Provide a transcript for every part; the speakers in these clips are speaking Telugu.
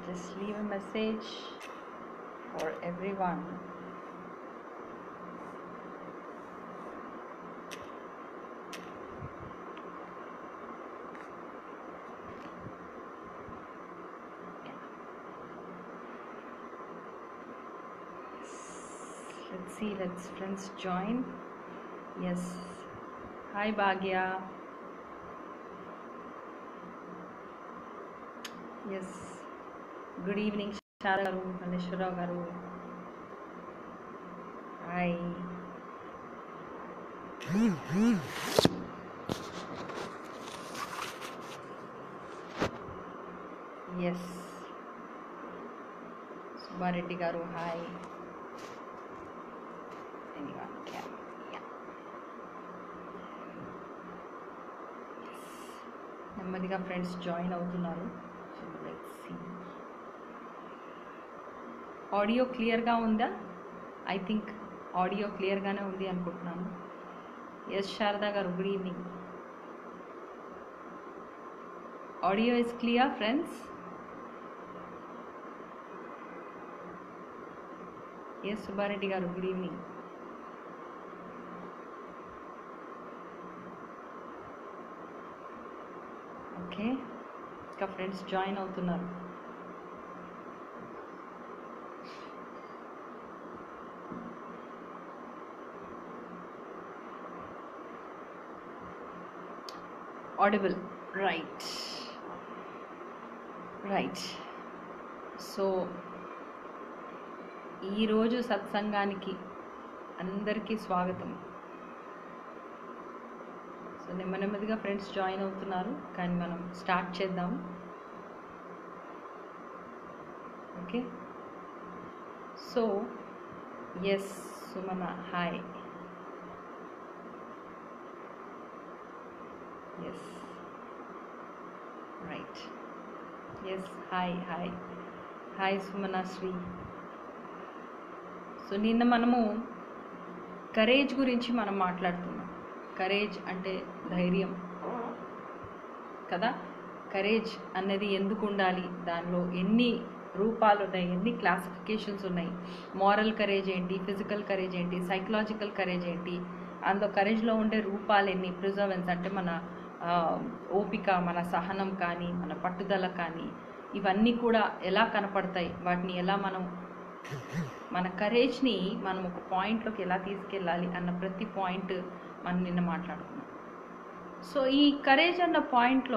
just leave a message for everyone. Let's see, let's friends join. Yes. Hi Bhagya. Yes good evening Sara garu Malleswararao garu hi yes Subbareddy garu hi Anyone can, yeah. నెమ్మదిగా ఫ్రెండ్స్ జాయిన్ అవుతున్నారు సో లెట్స్ సీ ఆడియో క్లియర్గా ఉందా ఐ థింక్ ఆడియో క్లియర్గానే ఉంది అనుకుంటున్నాను yes Sharada garu good evening audio is clear friends yes Subbareddy garu good evening okay ఇంకా ఫ్రెండ్స్ జాయిన్ అవుతున్నారు ఆడిబుల్ రైట్ రైట్ సో ఈరోజు సత్సంగానికి అందరికీ స్వాగతం సో నెమ్మ నెమ్మదిగా ఫ్రెండ్స్ జాయిన్ అవుతున్నారు కానీ మనం స్టార్ట్ చేద్దాం okay so yes Sumana hi yes right yes hi hi hi Sumana Sri so నిన్న మనము కరేజ్ గురించి మనం మాట్లాడుతున్నాం కరేజ్ అంటే ధైర్యం కదా కరేజ్ అన్నది ఎందుకు ఉండాలి దానిలో ఎన్ని రూపాలు ఉన్నాయి ఎన్ని క్లాసిఫికేషన్స్ ఉన్నాయి మారల్ కరేజ్ ఏంటి ఫిజికల్ కరేజ్ ఏంటి సైకలాజికల్ కరేజ్ ఏంటి అందులో కరేజ్లో ఉండే రూపాలు ఎన్ని ప్రిజర్వెన్స్ అంటే మన ఆ, ఓపిక మన సహనం కానీ మన పట్టుదల కానీ ఇవన్నీ కూడా ఎలా కనపడతాయి వాటిని ఎలా మనం మన కరేజ్ని మనం ఒక పాయింట్లోకి ఎలా తీసుకెళ్ళాలి అన్న ప్రతి పాయింట్ మనం నిన్న మాట్లాడుకున్నాం సో ఈ కరేజ్ అన్న పాయింట్లో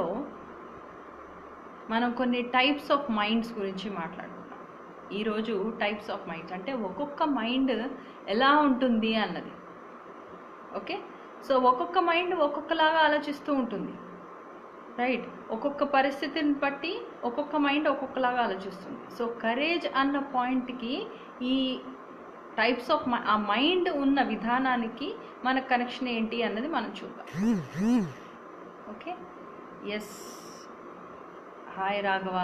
మనం కొన్ని టైప్స్ ఆఫ్ మైండ్స్ గురించి మాట్లాడుకున్నాం ఈరోజు టైప్స్ ఆఫ్ మైండ్స్ అంటే ఒక్కొక్క మైండ్ ఎలా ఉంటుంది అన్నది ఓకే సో ఒక్కొక్క మైండ్ ఒక్కొక్కలాగా ఆలోచిస్తూ ఉంటుంది రైట్ ఒక్కొక్క పరిస్థితిని బట్టి ఒక్కొక్క మైండ్ ఒక్కొక్కలాగా ఆలోచిస్తుంది సో కరేజ్ అన్న పాయింట్కి ఈ టైప్స్ ఆఫ్ ఆ మైండ్ ఉన్న విధానానికి మన కనెక్షన్ ఏంటి అన్నది మనం చూద్దాం okay yes hi Raghava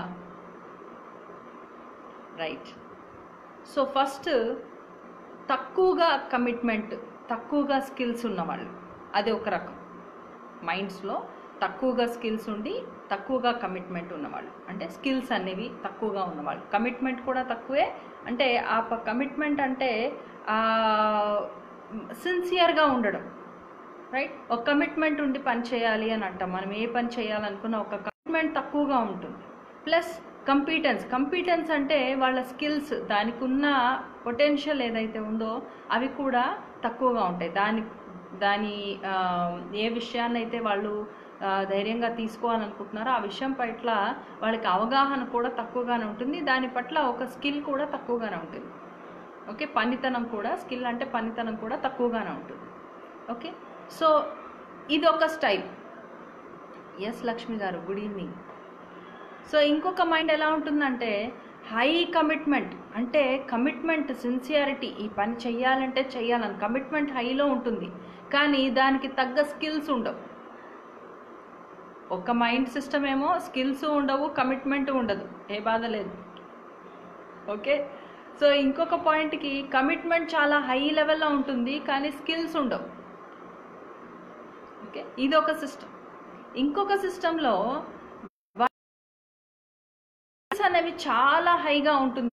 right so first తక్కువగా కమిట్మెంట్ తక్కువగా స్కిల్స్ ఉన్నవాళ్ళు అది ఒక రకం మైండ్స్లో తక్కువగా స్కిల్స్ ఉండి తక్కువగా కమిట్మెంట్ ఉన్నవాళ్ళు అంటే స్కిల్స్ అనేవి తక్కువగా ఉన్నవాళ్ళు కమిట్మెంట్ కూడా తక్కువే అంటే ఆ కమిట్మెంట్ అంటే సిన్సియర్గా ఉండడం రైట్ ఒక కమిట్మెంట్ ఉండి పని చేయాలి అని అంటాం మనం ఏ పని చేయాలనుకున్నా ఒక కమిట్మెంట్ తక్కువగా ఉంటుంది ప్లస్ కంపీటెన్స్ కంపీటెన్స్ అంటే వాళ్ళ స్కిల్స్ దానికి ఉన్న పొటెన్షియల్ ఏదైతే ఉందో అవి కూడా తక్కువగా ఉంటాయి దాని దాని ఆ, ఏ విషయాన్ని అయితే వాళ్ళు ఆ, ధైర్యంగా తీసుకోవాలనుకుంటున్నారో ఆ విషయం పట్ల వాళ్ళకి అవగాహన కూడా తక్కువగానే ఉంటుంది దాని పట్ల ఒక స్కిల్ కూడా తక్కువగానే ఉంటుంది ఓకే పనితనం కూడా స్కిల్ అంటే పనితనం కూడా తక్కువగానే ఉంటుంది ఓకే సో ఇది ఒక style yes Lakshmi garu good evening so ఇంకొక మైండ్ ఎలా ఉంటుందంటే హై కమిట్మెంట్ అంటే కమిట్మెంట్ సిన్సియారిటీ ఈ పని చెయ్యాలంటే చెయ్యాలని కమిట్మెంట్ హైలో ఉంటుంది కానీ దానికి తగ్గ స్కిల్స్ ఉండవు ఒక మైండ్ సిస్టమ్ ఏమో స్కిల్స్ ఉండవు కమిట్మెంట్ ఉండదు ఏ బాధ లేదు ఓకే సో ఇంకొక పాయింట్కి కమిట్మెంట్ చాలా హై లెవెల్లో ఉంటుంది కానీ స్కిల్స్ ఉండవు ఓకే ఇది ఒక సిస్టమ్ ఇంకొక సిస్టంలో అనేవి చాలా హైగా ఉంటుంది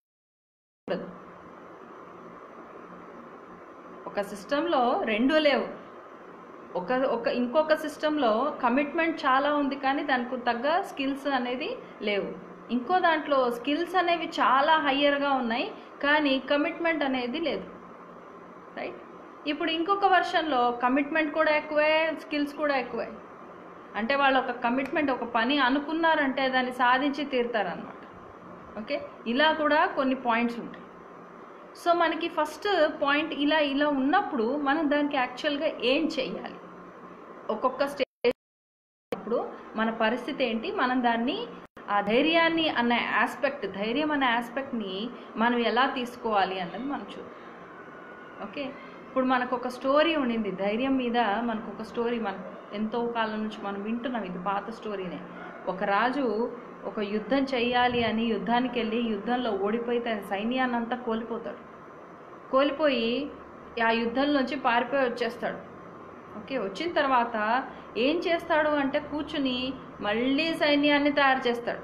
ఒక సిస్టంలో రెండు లేవు ఒక ఒక ఇంకొక సిస్టంలో కమిట్మెంట్ చాలా ఉంది కానీ దానికి తగ్గ స్కిల్స్ అనేది లేవు ఇంకో దాంట్లో స్కిల్స్ అనేవి చాలా హయ్యర్గా ఉన్నాయి కానీ కమిట్మెంట్ అనేది లేదు రైట్ ఇప్పుడు ఇంకొక వర్షన్లో కమిట్మెంట్ కూడా ఎక్కువే స్కిల్స్ కూడా ఎక్కువే అంటే వాళ్ళు ఒక కమిట్మెంట్ ఒక పని అనుకున్నారంటే దాన్ని సాధించి తీరుతారనమాట ఓకే ఇలా కూడా కొన్ని పాయింట్స్ ఉంటాయి సో మనకి ఫస్ట్ పాయింట్ ఇలా ఇలా ఉన్నప్పుడు మనం దానికి యాక్చువల్గా ఏం చెయ్యాలి ఒక్కొక్క స్టేజ్ అప్పుడు మన పరిస్థితి ఏంటి మనం దాన్ని ఆ ధైర్యాన్ని అన్న ఆస్పెక్ట్ ధైర్యం అనే ఆస్పెక్ట్ని మనం ఎలా తీసుకోవాలి అన్నది మనం చూద్దాం ఓకే ఇప్పుడు మనకు ఒక స్టోరీ ఉండింది ధైర్యం మీద మనకు ఒక స్టోరీ మనం ఎంతో కాలం నుంచి మనం వింటున్నాం ఇది పాత స్టోరీనే ఒక రాజు ఒక యుద్ధం చెయ్యాలి అని యుద్ధానికి వెళ్ళి యుద్ధంలో ఓడిపోయి తన సైన్యాన్ని అంతా కోల్పోతాడు కోల్పోయి ఆ యుద్ధంలోంచి పారిపోయి వచ్చేస్తాడు ఓకే వచ్చిన తర్వాత ఏం చేస్తాడు అంటే కూర్చుని మళ్ళీ సైన్యాన్ని తయారు చేస్తాడు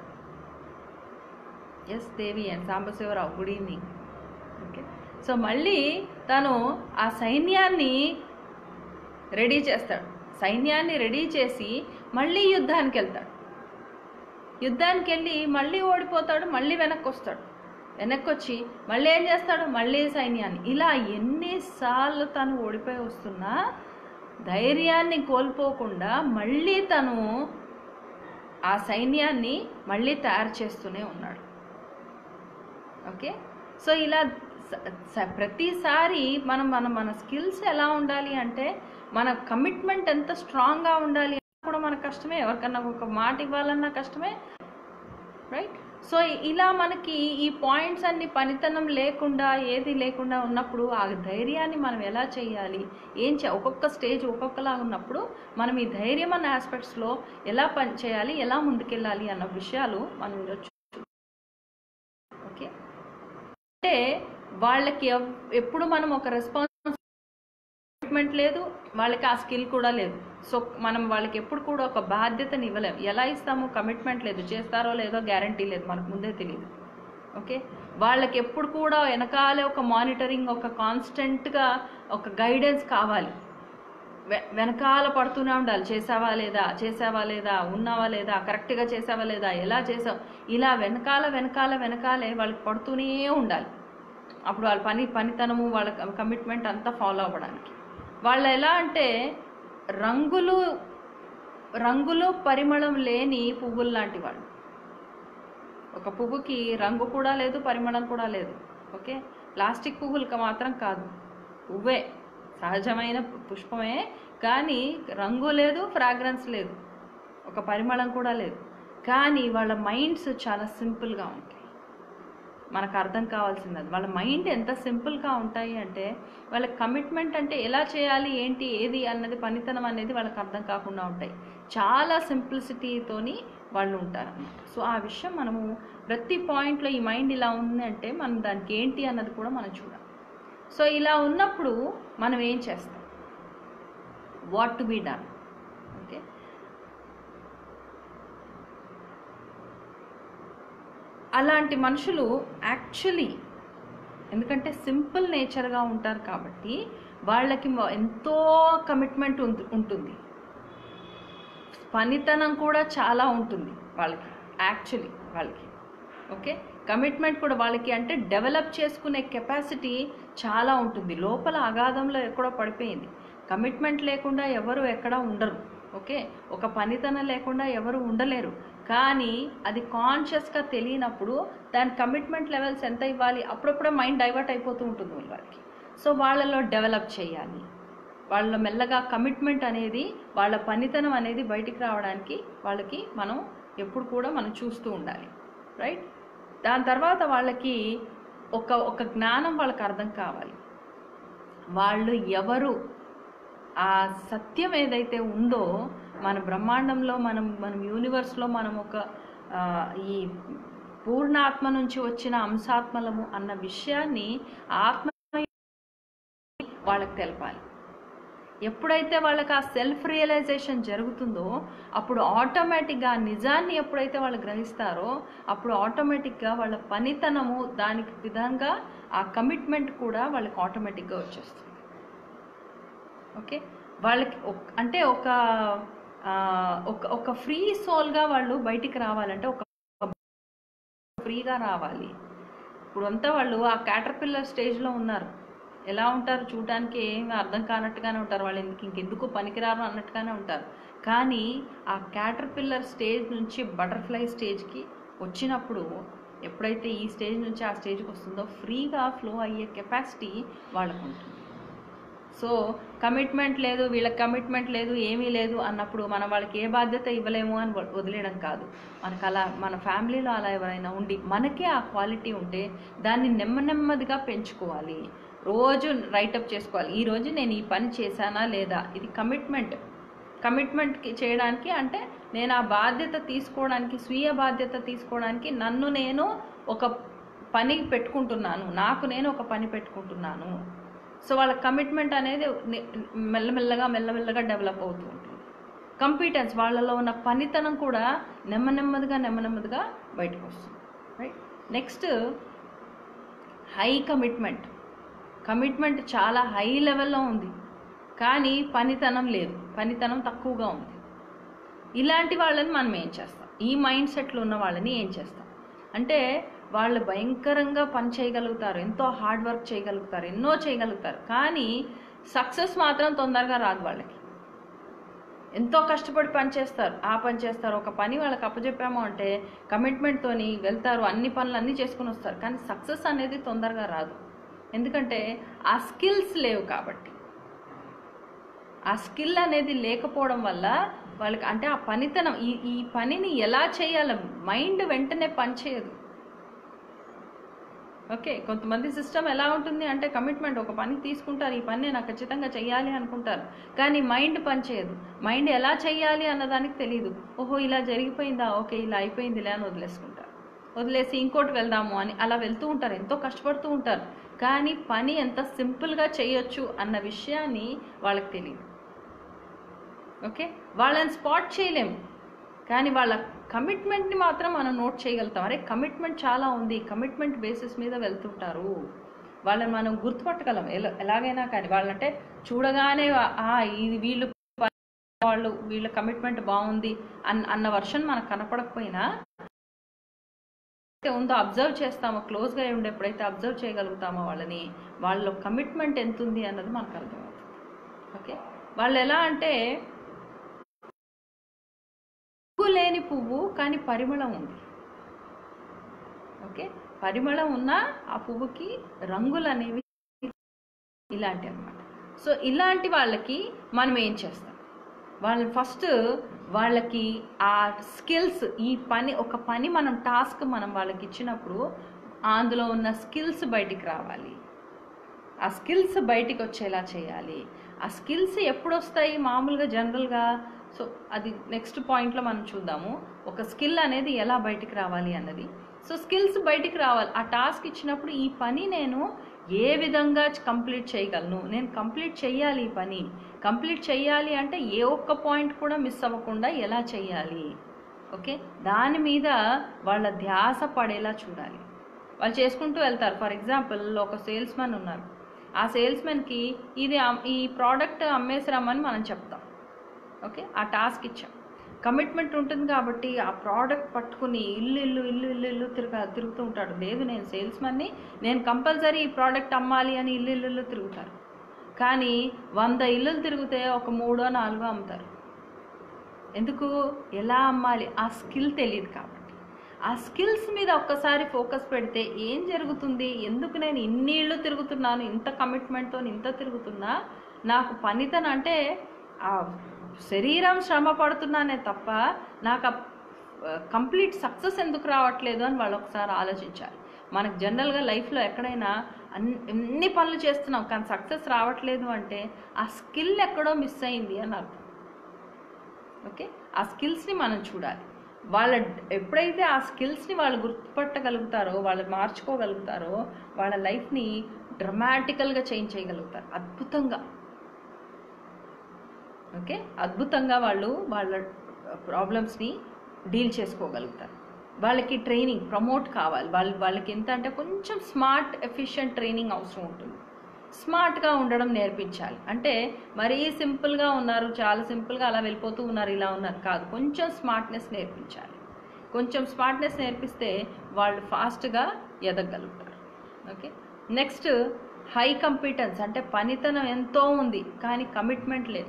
yes Devi and Sambasivarao good evening okay so మళ్ళీ తను ఆ సైన్యాన్ని రెడీ చేస్తాడు సైన్యాన్ని రెడీ చేసి మళ్ళీ యుద్ధానికి వెళ్తాడు యుద్ధానికి వెళ్ళి మళ్ళీ ఓడిపోతాడు మళ్ళీ వెనక్కి వస్తాడు వెనక్కి వచ్చి మళ్ళీ ఏం చేస్తాడు మళ్ళీ సైన్యాన్ని ఇలా ఎన్నిసార్లు తను ఓడిపోయి వస్తున్నా ధైర్యాన్ని కోల్పోకుండా మళ్ళీ తను ఆ సైన్యాన్ని మళ్ళీ తయారు చేస్తూనే ఉన్నాడు ఓకే సో ఇలా స- స- ప్రతిసారి మనం మన మన స్కిల్స్ ఎలా ఉండాలి అంటే మన కమిట్మెంట్ ఎంత స్ట్రాంగ్గా ఉండాలి కూడా మనకు కష్టమే ఎవరికన్నా ఒక మాట ఇవ్వాలన్నా కష్టమే రైట్ సో ఇలా మనకి ఈ పాయింట్స్ అన్ని పనితనం లేకుండా ఏది లేకుండా ఉన్నప్పుడు ఆ ధైర్యాన్ని మనం ఎలా చేయాలి ఏం చే ఒక్కొక్క స్టేజ్ ఒక్కొక్కలా ఉన్నప్పుడు మనం ఈ ధైర్యం అన్న ఆస్పెక్ట్స్లో ఎలా పని చేయాలి ఎలా ముందుకెళ్ళాలి అన్న విషయాలు మనం ఈరోజు ఓకే అంటే వాళ్ళకి ఎవ్- ఎప్పుడు మనం ఒక రెస్పాన్స్ కమిట్మెంట్ లేదు వాళ్ళకి ఆ స్కిల్ కూడా లేదు సో మనం వాళ్ళకి ఎప్పుడు కూడా ఒక బాధ్యతని ఇవ్వలేం ఎలా ఇస్తాము కమిట్మెంట్ లేదు చేస్తారో లేదో గ్యారంటీ లేదు మనకు ముందే తెలియదు ఓకే వాళ్ళకి ఎప్పుడు కూడా వెనకాలే ఒక మానిటరింగ్ ఒక కాన్స్టెంట్గా ఒక గైడెన్స్ కావాలి వె- వెనకాల పడుతూనే ఉండాలి చేసావా లేదా చేసావా లేదా ఉన్నావా లేదా కరెక్ట్గా చేసావా లేదా ఎలా చేసావు ఇలా వెనకాల వెనకాల వెనకాలే వాళ్ళకి పడుతూనే ఉండాలి అప్పుడు వాళ్ళ పని పనితనము వాళ్ళ కమిట్మెంట్ అంతా ఫాలో అవ్వడానికి వాళ్ళు ఎలా అంటే రంగులు రంగులు పరిమళం లేని పువ్వులు లాంటి వాళ్ళు ఒక పువ్వుకి రంగు కూడా లేదు పరిమళం కూడా లేదు ఓకే ప్లాస్టిక్ పువ్వులకి మాత్రం కాదు పువ్వే సహజమైన పుష్పమే కానీ రంగు లేదు ఫ్రాగ్రెన్స్ లేదు ఒక పరిమళం కూడా లేదు కానీ వాళ్ళ మైండ్స్ చాలా సింపుల్గా ఉంటాయి మనకు అర్థం కావాల్సింది అది వాళ్ళ మైండ్ ఎంత సింపుల్గా ఉంటాయి అంటే వాళ్ళ కమిట్మెంట్ అంటే ఎలా చేయాలి ఏంటి ఏది అన్నది పనితనం అనేది వాళ్ళకి అర్థం కాకుండా ఉంటాయి చాలా సింప్లిసిటీతోని వాళ్ళు ఉంటారు అన్నమాట సో ఆ విషయం మనము ప్రతి పాయింట్లో ఈ మైండ్ ఇలా ఉంది అంటే మనం దానికి ఏంటి అన్నది కూడా మనం చూడాలి సో ఇలా ఉన్నప్పుడు మనం ఏం చేస్తాం what to be done okay అలాంటి మనుషులు యాక్చువల్లీ ఎందుకంటే సింపుల్ నేచర్గా ఉంటారు కాబట్టి వాళ్ళకి మ- ఎంతో కమిట్మెంట్ ఉంటుంది పనితనం కూడా చాలా ఉంటుంది వాళ్ళకి యాక్చువల్లీ వాళ్ళకి ఓకే కమిట్మెంట్ కూడా వాళ్ళకి అంటే డెవలప్ చేసుకునే కెపాసిటీ చాలా ఉంటుంది లోపల అగాధంలో ఎక్కడో పడిపోయింది కమిట్మెంట్ లేకుండా ఎవరు ఎక్కడా ఉండరు ఓకే ఒక పనితనం లేకుండా ఎవరు ఉండలేరు కానీ అది కాన్షియస్గా తెలియనప్పుడు దాని కమిట్మెంట్ లెవెల్స్ ఎంత ఇవ్వాలి అప్పుడప్పుడే మైండ్ డైవర్ట్ అయిపోతూ ఉంటుంది వాళ్ళకి సో వాళ్ళలో డెవలప్ చేయాలి వాళ్ళ మెల్లగా కమిట్మెంట్ అనేది వాళ్ళ పనితనం అనేది బయటికి రావడానికి వాళ్ళకి మనం ఎప్పుడు కూడా మనం చూస్తూ ఉండాలి రైట్ దాని తర్వాత వాళ్ళకి ఒక ఒక జ్ఞానం వాళ్ళకి అర్థం కావాలి వాళ్ళు ఎవరు ఆ సత్యం ఏదైతే ఉందో మన బ్రహ్మాండంలో మనం మనం యూనివర్స్లో మనం ఒక ఆ, ఈ పూర్ణాత్మ నుంచి వచ్చిన అంశాత్మలము అన్న విషయాన్ని ఆత్మ వాళ్ళకి తెలపాలి ఎప్పుడైతే వాళ్ళకి ఆ సెల్ఫ్ రియలైజేషన్ జరుగుతుందో అప్పుడు ఆటోమేటిక్గా ఆ నిజాన్ని ఎప్పుడైతే వాళ్ళు గ్రహిస్తారో అప్పుడు ఆటోమేటిక్గా వాళ్ళ పనితనము దానికి విధంగా ఆ కమిట్మెంట్ కూడా వాళ్ళకి ఆటోమేటిక్గా వచ్చేస్తుంది ఓకే వాళ్ళకి ఒక- అంటే ఒక ఆ, ఒక ఒక ఫ్రీ సోల్గా వాళ్ళు బయటికి రావాలంటే ఒక ఫ్రీగా రావాలి ఇప్పుడు అంతా వాళ్ళు ఆ క్యాటర్ పిల్లర్ స్టేజ్లో ఉన్నారు ఎలా ఉంటారు చూడడానికి ఏమి అర్థం కానట్టుగానే ఉంటారు వాళ్ళు ఇంక ఇంకెందుకు పనికిరారు అన్నట్టుగానే ఉంటారు కానీ ఆ క్యాటర్ పిల్లర్ స్టేజ్ నుంచి బటర్ఫ్లై స్టేజ్కి వచ్చినప్పుడు ఎప్పుడైతే ఈ స్టేజ్ నుంచి ఆ స్టేజ్కి వస్తుందో ఫ్రీగా ఫ్లో అయ్యే కెపాసిటీ వాళ్ళకు ఉంటుంది సో కమిట్మెంట్ లేదు వీళ్ళకి కమిట్మెంట్ లేదు ఏమీ లేదు అన్నప్పుడు మనం వాళ్ళకి ఏ బాధ్యత ఇవ్వలేము అని వ- వదిలేయడం కాదు మనకు అలా మన ఫ్యామిలీలో అలా ఎవరైనా ఉండి మనకే ఆ క్వాలిటీ ఉంటే దాన్ని నెమ్మ నెమ్మదిగా పెంచుకోవాలి రోజు రైటప్ చేసుకోవాలి ఈ రోజు నేను ఈ పని చేశానా లేదా ఇది కమిట్మెంట్ కమిట్మెంట్కి చేయడానికి అంటే నేను ఆ బాధ్యత తీసుకోవడానికి స్వీయ బాధ్యత తీసుకోవడానికి నన్ను నేను ఒక పని పెట్టుకుంటున్నాను నాకు నేను ఒక పని పెట్టుకుంటున్నాను సో వాళ్ళ కమిట్మెంట్ అనేది ని- మెల్లమెల్లగా మెల్లమెల్లగా డెవలప్ అవుతూ ఉంటుంది కంపీటెన్స్ వాళ్ళలో ఉన్న పనితనం కూడా నెమ్మ నెమ్మదిగా నెమ్మ నెమ్మదిగా బయటకు వస్తుంది right next high commitment commitment చాలా హై లెవెల్లో ఉంది కానీ పనితనం లేదు పనితనం తక్కువగా ఉంది ఇలాంటి వాళ్ళని మనం ఏం చేస్తాం ఈ మైండ్ సెట్లో ఉన్న వాళ్ళని ఏం చేస్తాం అంటే వాళ్ళు భయంకరంగా పని చేయగలుగుతారు ఎంతో హార్డ్ వర్క్ చేయగలుగుతారు ఎన్నో చేయగలుగుతారు కానీ సక్సెస్ మాత్రం తొందరగా రాదు వాళ్ళకి ఎంతో కష్టపడి పని చేస్తారు ఆ పని చేస్తారు ఒక పని వాళ్ళకి అప్పచెప్పాము అంటే కమిట్మెంట్తోని వెళ్తారు అన్ని పనులు అన్నీ చేసుకుని వస్తారు కానీ సక్సెస్ అనేది తొందరగా రాదు ఎందుకంటే ఆ స్కిల్స్ లేవు కాబట్టి ఆ స్కిల్ అనేది లేకపోవడం వల్ల వాళ్ళకి అంటే ఆ పనితనం ఈ ఈ పనిని ఎలా చేయాలి మైండ్ వెంటనే పనిచేయదు ఓకే కొంతమంది సిస్టమ్ ఎలా ఉంటుంది అంటే కమిట్మెంట్ ఒక పని తీసుకుంటారు ఈ పని నేను ఖచ్చితంగా చేయాలి అనుకుంటారు కానీ మైండ్ పనిచేయదు మైండ్ ఎలా చేయాలి అన్నదానికి తెలియదు ఓహో ఇలా జరిగిపోయిందా ఓకే ఇలా అయిపోయిందిలే అని వదిలేసుకుంటారు వదిలేసి ఇంకోటి వెళ్దాము అని అలా వెళ్తూ ఉంటారు ఎంతో కష్టపడుతూ ఉంటారు కానీ పని ఎంత సింపుల్గా చేయొచ్చు అన్న విషయాన్ని వాళ్ళకి తెలియదు ఓకే వాళ్ళని స్పాట్ చేయలేము కానీ వాళ్ళ కమిట్మెంట్ని మాత్రం మనం నోట్ చేయగలుగుతాం అరే కమిట్మెంట్ చాలా ఉంది కమిట్మెంట్ బేసిస్ మీద వెళ్తుంటారు వాళ్ళని మనం గుర్తుపట్టగలం ఎలా ఎలాగైనా కానీ వాళ్ళంటే చూడగానే ఆ ఇది వీళ్ళు వాళ్ళు వీళ్ళ కమిట్మెంట్ బాగుంది అన్న అన్న వర్షన్ మనకు కనపడకపోయినా అయితే ఉందో అబ్జర్వ్ చేస్తామో క్లోజ్గా ఉండి ఎప్పుడైతే అబ్జర్వ్ చేయగలుగుతామో వాళ్ళని వాళ్ళ కమిట్మెంట్ ఎంత ఉంది అన్నది మనకు అర్థమవుతుంది ఓకే వాళ్ళు ఎలా అంటే పువ్వు లేని పువ్వు కానీ పరిమళం ఉంది ఓకే పరిమళం ఉన్న ఆ పువ్వుకి రంగులు అనేవి ఇలాంటి అన్నమాట సో ఇలాంటి వాళ్ళకి మనం ఏం చేస్తాం వాళ్ళు ఫస్ట్ వాళ్ళకి ఆ స్కిల్స్ ఈ పని ఒక పని మనం టాస్క్ మనం వాళ్ళకి ఇచ్చినప్పుడు అందులో ఉన్న స్కిల్స్ బయటికి రావాలి ఆ స్కిల్స్ బయటికి వచ్చేలా చేయాలి ఆ స్కిల్స్ ఎప్పుడు వస్తాయి మామూలుగా జనరల్గా సో అది నెక్స్ట్ పాయింట్లో మనం చూద్దాము ఒక స్కిల్ అనేది ఎలా బయటికి రావాలి అన్నది సో స్కిల్స్ బయటికి రావాలి ఆ టాస్క్ ఇచ్చినప్పుడు ఈ పని నేను ఏ విధంగా కంప్లీట్ చేయగలను నేను కంప్లీట్ చేయాలి ఈ పని కంప్లీట్ చేయాలి అంటే ఏ ఒక్క పాయింట్ కూడా మిస్ అవ్వకుండా ఎలా చేయాలి ఓకే దాని మీద వాళ్ళ ధ్యాస పడేలా చూడాలి వాళ్ళు చేసుకుంటూ వెళ్తారు ఫర్ ఎగ్జాంపుల్ ఒక సేల్స్ మ్యాన్ ఉన్నారు ఆ సేల్స్ మ్యాన్కి ఇది అమ్- ఈ ప్రోడక్ట్ అమ్మేసి రమ్మని మనం చెప్తాం ఓకే ఆ టాస్క్ ఇచ్చాం కమిట్మెంట్ ఉంటుంది కాబట్టి ఆ ప్రోడక్ట్ పట్టుకుని ఇల్లు ఇల్లు ఇల్లు ఇల్లు ఇల్లు తిరగ తిరుగుతూ ఉంటాడు లేదు నేను సేల్స్ మ్యాన్ని నేను కంపల్సరీ ఈ ప్రోడక్ట్ అమ్మాలి అని ఇల్లు ఇల్లు ఇల్లు తిరుగుతారు కానీ వంద ఇల్లులు తిరిగితే ఒక మూడో నాలుగో అమ్ముతారు ఎందుకు ఎలా అమ్మాలి ఆ స్కిల్ తెలియదు కాబట్టి ఆ స్కిల్స్ మీద ఒక్కసారి ఫోకస్ పెడితే ఏం జరుగుతుంది ఎందుకు నేను ఇన్ని ఇళ్ళు తిరుగుతున్నాను ఇంత కమిట్మెంట్తో ఇంత తిరుగుతున్నా నాకు పనితనం అంటే ఆ శరీరం శ్రమ పడుతున్నానే తప్ప నాకు కంప్లీట్ సక్సెస్ ఎందుకు రావట్లేదు అని వాళ్ళు ఒకసారి ఆలోచించాలి మనకు జనరల్గా లైఫ్లో ఎక్కడైనా అన్ని ఎన్ని పనులు చేస్తున్నాం కానీ సక్సెస్ రావట్లేదు అంటే ఆ స్కిల్ ఎక్కడో మిస్ అయింది అని అర్థం ఓకే ఆ స్కిల్స్ని మనం చూడాలి వాళ్ళ ఎప్పుడైతే ఆ స్కిల్స్ని వాళ్ళు గుర్తుపట్టగలుగుతారో వాళ్ళు మార్చుకోగలుగుతారో వాళ్ళ లైఫ్ని డ్రమాటికల్గా చేంజ్ చేయగలుగుతారు అద్భుతంగా ఓకే అద్భుతంగా వాళ్ళు వాళ్ళ ప్రాబ్లమ్స్ని డీల్ చేసుకోగలుగుతారు వాళ్ళకి ట్రైనింగ్ ప్రమోట్ కావాలి వాళ్ళు వాళ్ళకి ఎంత అంటే కొంచెం స్మార్ట్ ఎఫిషియెంట్ ట్రైనింగ్ అవసరం ఉంటుంది స్మార్ట్గా ఉండడం నేర్పించాలి అంటే మరీ సింపుల్గా ఉన్నారు చాలా సింపుల్గా అలా వెళ్ళిపోతూ ఉన్నారు ఇలా ఉన్నారు కాదు కొంచెం స్మార్ట్నెస్ నేర్పించాలి కొంచెం స్మార్ట్నెస్ నేర్పిస్తే వాళ్ళు ఫాస్ట్గా ఎదగలుగుతారు ఓకే నెక్స్ట్ హై కంపిటెన్స్ అంటే పనితనం ఎంతో ఉంది కానీ కమిట్మెంట్ లేదు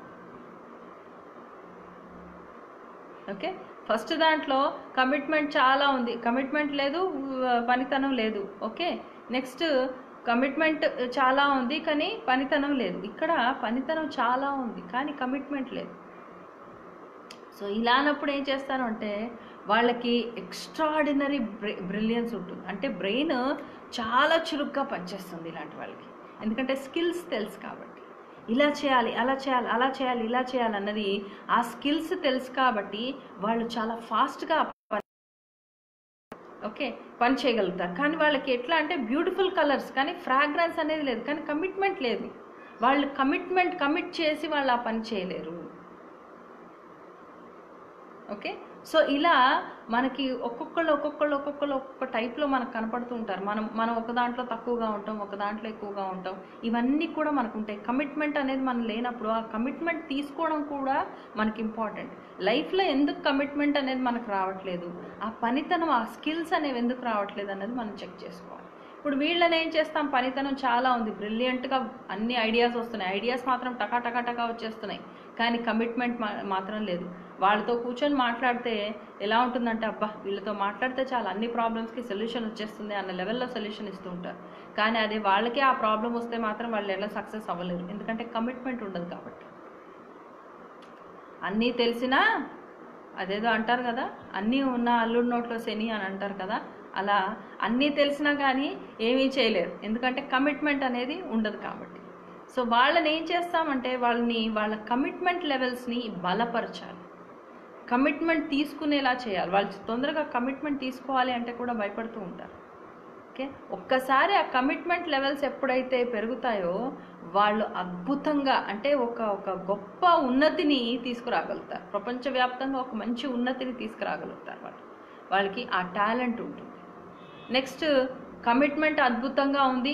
ఓకే ఫస్ట్ దాంట్లో కమిట్మెంట్ చాలా ఉంది కమిట్మెంట్ లేదు ఉ- పనితనం లేదు ఓకే నెక్స్ట్ కమిట్మెంట్ చాలా ఉంది కానీ పనితనం లేదు ఇక్కడ పనితనం చాలా ఉంది కానీ కమిట్మెంట్ లేదు సో ఇలా అన్నప్పుడు ఏం చేస్తాను అంటే వాళ్ళకి ఎక్స్ట్రాడినరీ బ్రె బ్రిలియన్స్ ఉంటుంది అంటే బ్రెయిన్ చాలా చురుగ్గా పనిచేస్తుంది ఇలాంటి వాళ్ళకి ఎందుకంటే స్కిల్స్ తెలుసు కాబట్టి ఇలా చేయాలి అలా చేయాలి అలా చేయాలి ఇలా చేయాలి అన్నది ఆ స్కిల్స్ తెలుసు కాబట్టి వాళ్ళు చాలా ఫాస్ట్గా ఓకే పని చేయగలుగుతారు కానీ వాళ్ళకి ఎట్లా అంటే బ్యూటిఫుల్ కలర్స్ కానీ ఫ్రాగ్రెన్స్ అనేది లేదు కానీ కమిట్మెంట్ లేదు వాళ్ళు కమిట్మెంట్ కమిట్ చేసి వాళ్ళు ఆ పని చేయలేరు ఓకే సో ఇలా మనకి ఒక్కొక్కళ్ళు ఒక్కొక్కళ్ళు ఒక్కొక్కళ్ళు ఒక్కొక్క టైప్లో మనకు కనపడుతూ ఉంటారు మనం మనం ఒక దాంట్లో తక్కువగా ఉంటాం ఒక దాంట్లో ఎక్కువగా ఉంటాం ఇవన్నీ కూడా మనకు ఉంటాయి కమిట్మెంట్ అనేది మనం లేనప్పుడు ఆ కమిట్మెంట్ తీసుకోవడం కూడా మనకి ఇంపార్టెంట్ లైఫ్లో ఎందుకు కమిట్మెంట్ అనేది మనకు రావట్లేదు ఆ పనితనం ఆ స్కిల్స్ అనేవి ఎందుకు రావట్లేదు అనేది మనం చెక్ చేసుకోవాలి ఇప్పుడు వీళ్ళని ఏం చేస్తాం పనితనం చాలా ఉంది బ్రిలియంట్గా అన్ని ఐడియాస్ వస్తున్నాయి ఐడియాస్ మాత్రం టకా టకా టకా వచ్చేస్తున్నాయి కానీ కమిట్మెంట్ మాత్రం లేదు వాళ్ళతో కూర్చొని మాట్లాడితే ఎలా ఉంటుందంటే అబ్బా వీళ్ళతో మాట్లాడితే చాలా అన్ని ప్రాబ్లమ్స్కి సొల్యూషన్ వచ్చేస్తుంది అన్న లెవెల్లో సొల్యూషన్ ఇస్తూ ఉంటారు కానీ అదే వాళ్ళకే ఆ ప్రాబ్లం వస్తే మాత్రం వాళ్ళు ఎలా సక్సెస్ అవ్వలేరు ఎందుకంటే కమిట్మెంట్ ఉండదు కాబట్టి అన్నీ తెలిసినా అదేదో అంటారు కదా అన్నీ ఉన్న అల్లుడి నోట్లో శని అని అంటారు కదా అలా అన్నీ తెలిసినా కానీ ఏమీ చేయలేరు ఎందుకంటే కమిట్మెంట్ అనేది ఉండదు కాబట్టి సో వాళ్ళని ఏం చేస్తామంటే వాళ్ళని వాళ్ళ కమిట్మెంట్ లెవెల్స్ని బలపరచాలి కమిట్మెంట్ తీసుకునేలా చేయాలి వాళ్ళు తొందరగా కమిట్మెంట్ తీసుకోవాలి అంటే కూడా భయపడుతూ ఉంటారు ఓకే ఒక్కసారి ఆ కమిట్మెంట్ లెవెల్స్ ఎప్పుడైతే పెరుగుతాయో వాళ్ళు అద్భుతంగా అంటే ఒక ఒక గొప్ప ఉన్నతిని తీసుకురాగలుగుతారు ప్రపంచవ్యాప్తంగా ఒక మంచి ఉన్నతిని తీసుకురాగలుగుతారు వాళ్ళు వాళ్ళకి ఆ టాలెంట్ ఉంటుంది నెక్స్ట్ కమిట్మెంట్ అద్భుతంగా ఉంది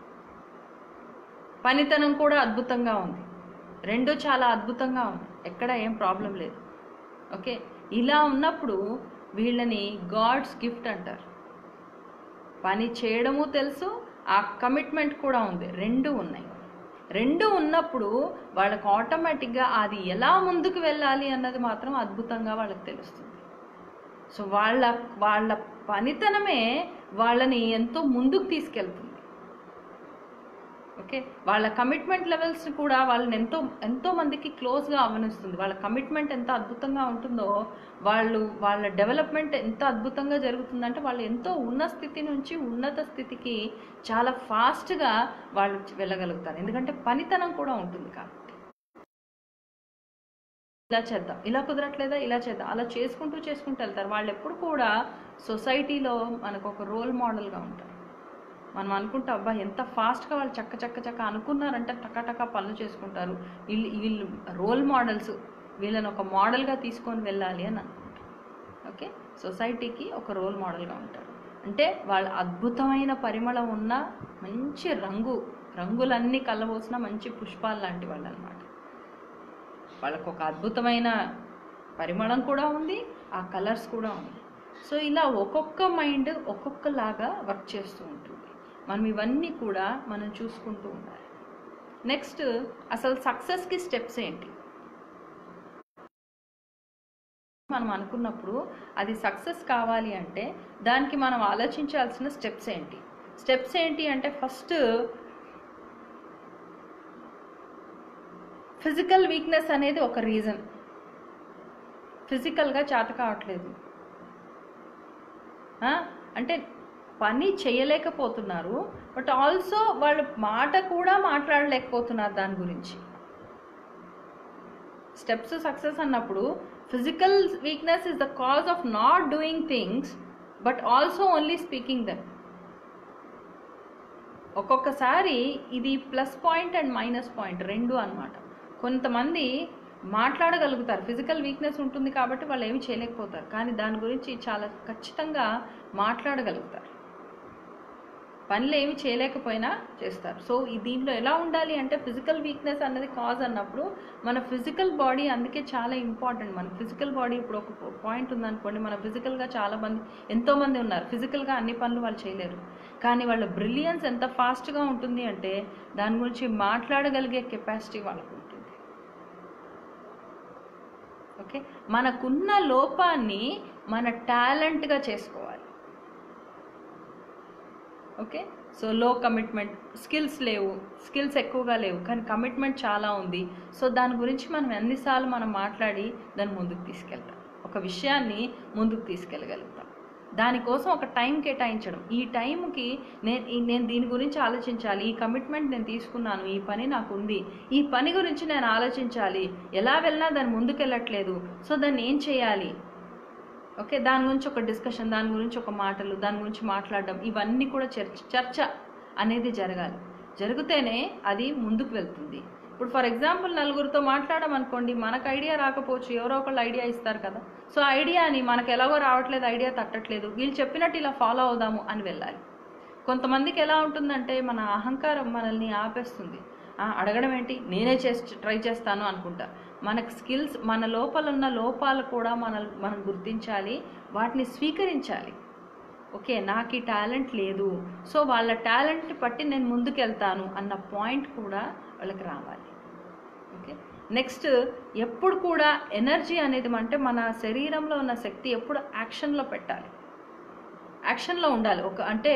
పనితనం కూడా అద్భుతంగా ఉంది రెండు చాలా అద్భుతంగా ఉంది ఎక్కడ ఏం ప్రాబ్లం లేదు ఓకే ఇలా ఉన్నప్పుడు వీళ్ళని గాడ్స్ గిఫ్ట్ అంటారు పని చేయడము తెలుసు ఆ కమిట్మెంట్ కూడా ఉంది రెండు ఉన్నాయి రెండు ఉన్నప్పుడు వాళ్ళకు ఆటోమేటిక్గా అది ఎలా ముందుకు వెళ్ళాలి అన్నది మాత్రం అద్భుతంగా వాళ్ళకి తెలుస్తుంది సో వాళ్ళ వాళ్ళ పనితనమే వాళ్ళని ఎంతో ముందుకు తీసుకెళ్తుంది ఓకే వాళ్ళ కమిట్మెంట్ లెవెల్స్ కూడా వాళ్ళని ఎంతో ఎంతో మందికి క్లోజ్గా అవనిస్తుంది వాళ్ళ కమిట్మెంట్ ఎంత అద్భుతంగా ఉంటుందో వాళ్ళు వాళ్ళ డెవలప్మెంట్ ఎంత అద్భుతంగా జరుగుతుందంటే వాళ్ళు ఎంతో ఉన్న స్థితి నుంచి ఉన్నత స్థితికి చాలా ఫాస్ట్గా వాళ్ళు వెళ్ళగలుగుతారు ఎందుకంటే పనితనం కూడా ఉంటుంది కాబట్టి ఇలా చేద్దాం ఇలా కుదరట్లేదా ఇలా చేద్దాం అలా చేసుకుంటూ చేసుకుంటూ వెళ్తారు వాళ్ళు ఎప్పుడు కూడా సొసైటీలో మనకు ఒక రోల్ మోడల్గా ఉంటారు మనం అనుకుంటాం అబ్బా ఎంత ఫాస్ట్గా వాళ్ళు చక్క చక్క చక్క అనుకున్నారంటే టకా టకా పనులు చేసుకుంటారు వీళ్ళు వీళ్ళు రోల్ మోడల్స్ వీళ్ళని ఒక మోడల్గా తీసుకొని వెళ్ళాలి అని అనుకుంటారు ఓకే సొసైటీకి ఒక రోల్ మోడల్గా ఉంటారు అంటే వాళ్ళ అద్భుతమైన పరిమళం ఉన్న మంచి రంగు రంగులన్నీ కలబోసిన మంచి పుష్పాలు లాంటి వాళ్ళు అనమాట వాళ్ళకు ఒక అద్భుతమైన పరిమళం కూడా ఉంది ఆ కలర్స్ కూడా ఉంది సో ఇలా ఒక్కొక్క మైండ్ ఒక్కొక్కలాగా వర్క్ చేస్తూ ఉంటుంది మనం ఇవన్నీ కూడా మనం చూసుకుంటూ ఉండాలి నెక్స్ట్ అసలు సక్సెస్కి స్టెప్స్ ఏంటి మనం అనుకున్నప్పుడు అది సక్సెస్ కావాలి అంటే దానికి మనం ఆలోచించాల్సిన స్టెప్స్ ఏంటి స్టెప్స్ ఏంటి అంటే ఫస్ట్ ఫిజికల్ వీక్నెస్ అనేది ఒక రీజన్ ఫిజికల్గా చేత కావట్లేదు ఆ, అంటే పని చేయలేకపోతున్నారు బట్ ఆల్సో వాళ్ళు మాట కూడా మాట్లాడలేకపోతున్నారు దాని గురించి స్టెప్స్ సక్సెస్ అన్నప్పుడు physical weakness is the cause of not doing things but also only speaking them ఒక్కొక్కసారి ఇది plus point and minus point రెండు అన్నమాట కొంతమంది మాట్లాడగలుగుతారు ఫిజికల్ వీక్నెస్ ఉంటుంది కాబట్టి వాళ్ళు ఏమి చేయలేకపోతారు కానీ దాని గురించి చాలా ఖచ్చితంగా మాట్లాడగలుగుతారు పనులు ఏమి చేయలేకపోయినా చేస్తారు సో ఈ దీంట్లో ఎలా ఉండాలి అంటే ఫిజికల్ వీక్నెస్ అన్నది కాజ్ అన్నప్పుడు మన ఫిజికల్ బాడీ అందుకే చాలా ఇంపార్టెంట్ మన ఫిజికల్ బాడీ ఇప్పుడు ఒక పాయింట్ ఉందనుకోండి మన ఫిజికల్గా చాలా మంది ఎంతోమంది ఉన్నారు ఫిజికల్గా అన్ని పనులు వాళ్ళు చేయలేరు కానీ వాళ్ళ బ్రిలియన్స్ ఎంత ఫాస్ట్గా ఉంటుంది అంటే దాని గురించి మాట్లాడగలిగే కెపాసిటీ వాళ్ళకు ఉంటుంది ఓకే మనకున్న లోపాన్ని మన టాలెంట్గా చేసుకోవాలి okay so low commitment skills లేవు స్కిల్స్ ఎక్కువగా లేవు కానీ కమిట్మెంట్ చాలా ఉంది సో దాని గురించి మనం ఎన్నిసార్లు మనం మాట్లాడి దాన్ని ముందుకు తీసుకెళ్తాం ఒక విషయాన్ని ముందుకు తీసుకెళ్ళగలుగుతాం దానికోసం ఒక టైం కేటాయించడం ఈ టైంకి నేను ఈ- నేను దీని గురించి ఆలోచించాలి ఈ కమిట్మెంట్ నేను తీసుకున్నాను ఈ పని నాకు ఉంది ఈ పని గురించి నేను ఆలోచించాలి ఎలా వెళ్ళినా దాన్ని ముందుకు వెళ్ళట్లేదు సో దాన్ని ఏం చేయాలి ఓకే దాని గురించి ఒక డిస్కషన్ దాని గురించి ఒక మాటలు దాని గురించి మాట్లాడడం ఇవన్నీ కూడా చర్చ చర్చ అనేది జరగాలి జరిగితేనే అది ముందుకు వెళ్తుంది ఇప్పుడు ఫర్ ఎగ్జాంపుల్ నలుగురితో మాట్లాడడం అనుకోండి మనకు ఐడియా రాకపోవచ్చు ఎవరో ఒకళ్ళు ఐడియా ఇస్తారు కదా సో ఐడియాని మనకు ఎలాగో రావట్లేదు ఐడియా తట్టట్లేదు వీళ్ళు చెప్పినట్టు ఇలా ఫాలో అవుదాము అని వెళ్ళాలి కొంతమందికి ఎలా ఉంటుందంటే మన అహంకారం మనల్ని ఆపేస్తుంది "ఆ, అడగడం ఏంటి నేనే చేసి ట్రై చేస్తాను అనుకుంటా మనకు స్కిల్స్ మన లోపల ఉన్న లోపాలు కూడా మన మనం గుర్తించాలి వాటిని స్వీకరించాలి ఓకే నాకు ఈ టాలెంట్ లేదు సో వాళ్ళ టాలెంట్ బట్టి నేను ముందుకెళ్తాను అన్న పాయింట్ కూడా వాళ్ళకి రావాలి ఓకే నెక్స్ట్ ఎప్పుడు కూడా ఎనర్జీ అనేది అంటే మన శరీరంలో ఉన్న శక్తి ఎప్పుడు యాక్షన్లో పెట్టాలి యాక్షన్లో ఉండాలి ఒక అంటే